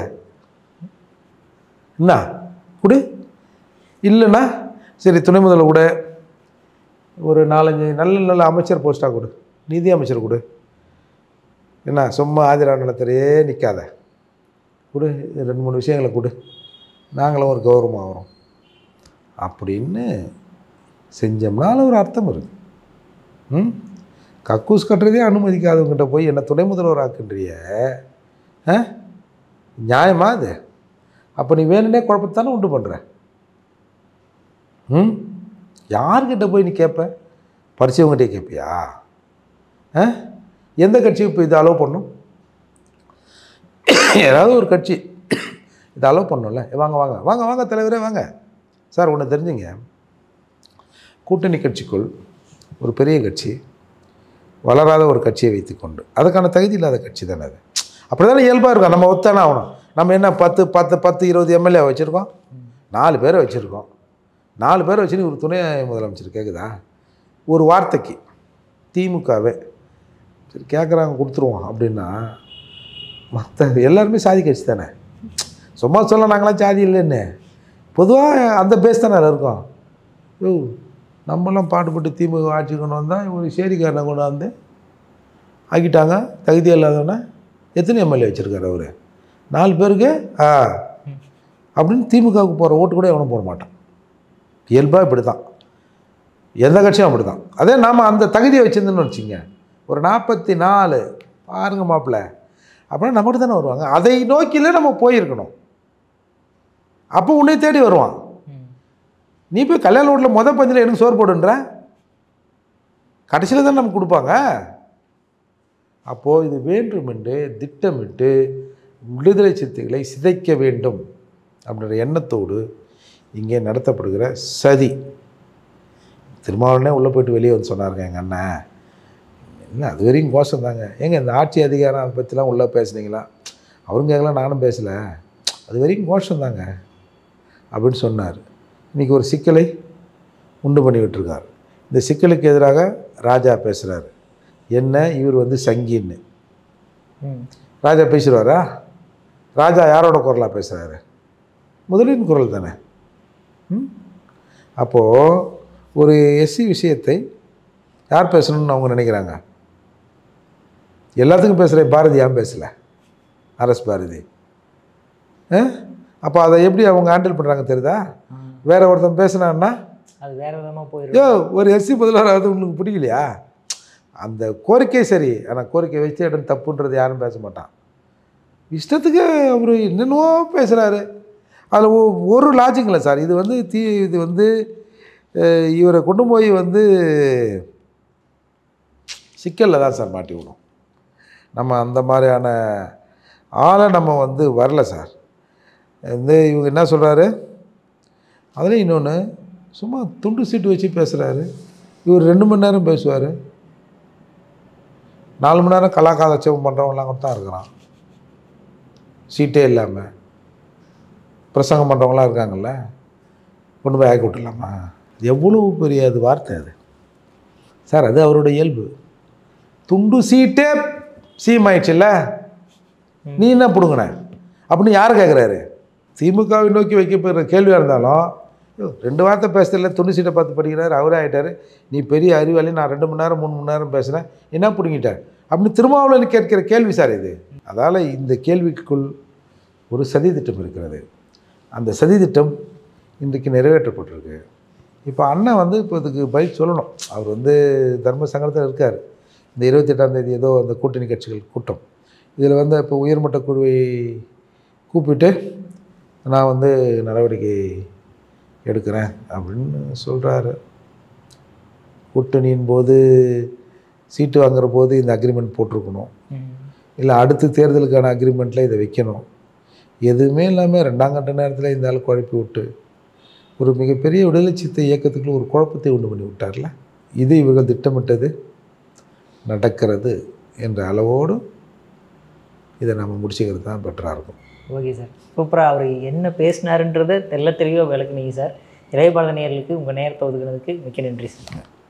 என்ன கொடு இல்லைன்னா சரி துணை முதல்வர் கூட ஒரு நாலஞ்சு நல்ல நல்ல அமைச்சர் போஸ்ட்டாக கொடு நிதி அமைச்சர் கொடு என்ன சும்மா ஆதிரா நிலத்திலேயே நிற்காத கொடு ரெண்டு மூணு விஷயங்களை கொடு நாங்களும் ஒரு கௌரவமாக வரோம் அப்படின்னு செஞ்சோம்னால ஒரு அர்த்தம் இருக்குது ம் கக்கூஸ் கட்டுறதே அனுமதிக்காதவங்கிட்ட போய் என்ன துணை முதல்வர் ஆக்குன்றிய ஆ நியாயமா அது அப்போ நீ வேணும்னே குழப்பத்தானே உண்டு பண்ணுற ம் யார்கிட்ட போய் நீ கேட்ப படிச்சவங்ககிட்டே கேட்பியா ஆ எந்த கட்சி இப்போ இதை அலோவ் பண்ணும் ஏதாவது ஒரு கட்சி இதை அலோவ் பண்ணும்ல ஏ, வாங்க வாங்க வாங்க வாங்க தலைவரே வாங்க சார் ஒன்று தெரிஞ்சுங்க கூட்டணி கட்சிக்குள் ஒரு பெரிய கட்சி வளராத ஒரு கட்சியை வைத்துக்கொண்டு அதுக்கான தகுதி இல்லாத கட்சி தானே அது அப்படி தானே இயல்பாக இருக்கும் நம்ம ஒத்தானே ஆகணும் நம்ம என்ன பத்து பத்து பத்து இருபது எம்எல்ஏ வச்சுருக்கோம் நாலு பேரை வச்சுருக்கோம் நாலு பேரை வச்சுன்னு ஒரு துணை முதலமைச்சர் கேட்குதா ஒரு வார்த்தைக்கு திமுகவே சரி கேட்குறாங்க கொடுத்துருவோம் அப்படின்னா மற்ற எல்லாருமே சாதி கட்சி தானே சும்மா சொல்ல நாங்களாம் சாதி இல்லைன்னு பொதுவாக அந்த பேஸ் தானே இருக்கோம் யோ நம்மளாம் பாடுபட்டு திமுக ஆட்சி கொண்டு வந்தால் ஒரு சேரிக்காரனை கொண்டு வந்து ஆக்கிட்டாங்க தகுதி இல்லாதவனை எத்தனை எம்எல்ஏ வச்சுருக்காரு அவர் நாலு பேருக்கு ஆ அப்படின்னு திமுகவுக்கு போகிற ஓட்டு கூட எவனும் போட மாட்டான் இயல்பாக இப்படி தான் எந்த கட்சியும் அப்படி தான் அதே நாம் அந்த தகுதியை வச்சுருந்தோன்னு வச்சுங்க ஒரு நாற்பத்தி நாலு பாருங்க மாப்பிள்ள அப்படின்னா நம்மகிட்ட தானே வருவாங்க அதை நோக்கிலே நம்ம போயிருக்கணும் அப்போ உன்னை தேடி வருவான் ம். நீ போய் கல்யாண வீட்டில் மொதல் பந்தில் எனக்கு சோறு போடுன்ற கடைசியில் தான் நமக்கு கொடுப்பாங்க அப்போது இது வேண்டுமென்று திட்டமிட்டு விடுதலை சிறுத்தைகளை சிதைக்க வேண்டும் அப்படின்ற எண்ணத்தோடு இங்கே நடத்தப்படுகிற சதி திருமாவளவனே உள்ளே போயிட்டு வெளியே வந்து சொன்னாருங்க எங்கள் அண்ணன் இல்லை அது வரைக்கும் கோஷம் தாங்க ஏங்க இந்த ஆட்சி அதிகாரம் அதை பற்றிலாம் உள்ளே பேசுனீங்களா அவரும் கேட்கலாம் நானும் பேசலை அது வரைக்கும் கோஷம் தாங்க அப்படின்னு சொன்னார் இன்றைக்கி ஒரு சிக்கலை உண்டு பண்ணி விட்டுருக்கார் இந்த சிக்கலுக்கு எதிராக ராஜா பேசுகிறாரு என்ன இவர் வந்து சங்கின்னு ம் ராஜா பேசிடுவாரா ராஜா யாரோட குரலாக பேசுகிறாரு முதலின் குரல் தானே ம் அப்போது ஒரு எஸ்சி விஷயத்தை யார் பேசணும்னு அவங்க நினைக்கிறாங்க எல்லாத்துக்கும் பேசுகிற பாரதி ஏன் பேசலை அரஸ் பாரதி ஆ அப்போ அதை எப்படி அவங்க ஹேண்டில் பண்ணுறாங்க தெரியுதா ஆ. வேற ஒருத்தன் பேசுனான்னா அது வேற விதமாக போயிடும் யோ ஒரு எஸ்சி முதல்வர் அது உங்களுக்கு பிடிக்கலையா அந்த கோரிக்கை சரி ஆனால் கோரிக்கை வச்சு இடம் தப்புன்றது யாரும் பேச மாட்டான் இஷ்டத்துக்கு அவர் என்னென்னவோ பேசுகிறாரு அதில் ஒரு லாஜிக் இல்லை சார் இது வந்து தீ இது வந்து அஹ், இவரை கொண்டு போய் வந்து சிக்கலில் தான் சார் மாட்டி விடும் நம்ம அந்த மாதிரியான ஆளை நம்ம வந்து வரல சார் வந்து இவங்க என்ன சொல்கிறாரு அதுலேயும் இன்னொன்று சும்மா துண்டு சீட்டு வச்சு பேசுகிறாரு இவர் ரெண்டு மணி நேரம் பேசுவார் நாலு மணி நேரம் கலாகாலட்சேபம் பண்ணுறவங்களாம் கூட தான் இருக்கிறான் சீட்டே இல்லாமல் பிரசங்கம் பண்ணுறவங்களாம் இருக்காங்கல்ல கொண்டு போய் ஆக்கி விட்டுலாமா எவ்வளோ பெரிய அது வார்த்தை அது சார் அது அவரோட இயல்பு துண்டு சீட்டே சீம் ஆயிடுச்சுல்ல நீ என்ன பிடுங்கின அப்படின்னு யார் கேட்குறாரு திமுகவை நோக்கி வைக்கப்படுற கேள்வியாக இருந்தாலும் ஐயோ, ரெண்டு வார்த்தை பேசுறதுல துண்டு சீட்டை பார்த்து படிக்கிறாரு அவரே ஆகிட்டாரு நீ பெரிய அறிவாளி நான் ரெண்டு மணி நேரம் மூணு மணி நேரம் பேசுனேன் என்ன பிடுங்கிட்டார் அப்படின்னு திருமாவளவன் கேட்கிற கேள்வி சார் இது அதால் இந்த கேள்விக்குள் ஒரு சதி திட்டம் இருக்கிறது அந்த சதி திட்டம் இன்றைக்கு நிறைவேற்றப்பட்டிருக்கு இப்போ அண்ணன் வந்து இப்போ இதுக்கு பதில் சொல்லணும் அவர் வந்து தர்ம சங்கடத்தில் இருக்கார் இந்த இருபத்தெட்டாம் தேதி ஏதோ அந்த கூட்டணி கட்சிகள் கூட்டம் இதில் வந்து இப்போ உயர்மட்ட குழுவை கூப்பிட்டு நான் வந்து நடவடிக்கை எடுக்கிறேன் அப்படின்னு சொல்கிறாரு கூட்டணியின் போது சீட்டு வாங்குற போது இந்த அக்ரிமெண்ட் போட்டிருக்கணும் ம் இல்லை அடுத்த தேர்தலுக்கான அக்ரிமெண்ட்டில் இதை வைக்கணும் எதுவுமே இல்லாமல் ரெண்டாம் கட்ட நேரத்தில் இந்த ஆள் குழப்பி விட்டு ஒரு மிகப்பெரிய விடுதலை சித்த இயக்கத்துக்குள்ள ஒரு குழப்பத்தை உண்டு பண்ணி விட்டார்ல இது இவர்கள் திட்டமிட்டது நடக்கிறது என்ற அளவோடு இதை நம்ம முடிச்சுக்கிறது தான் பெட்டராக இருக்கும் ஓகே சார் சூப்பராக அவர் என்ன பேசினாருன்றதை தெள்ள தெளிவாக விளக்குனீங்க சார் இளையபாரத நேயர்களுக்கு உங்கள் நேரத்தை ஒதுக்குனதுக்கு மிக்க நன்றி சார்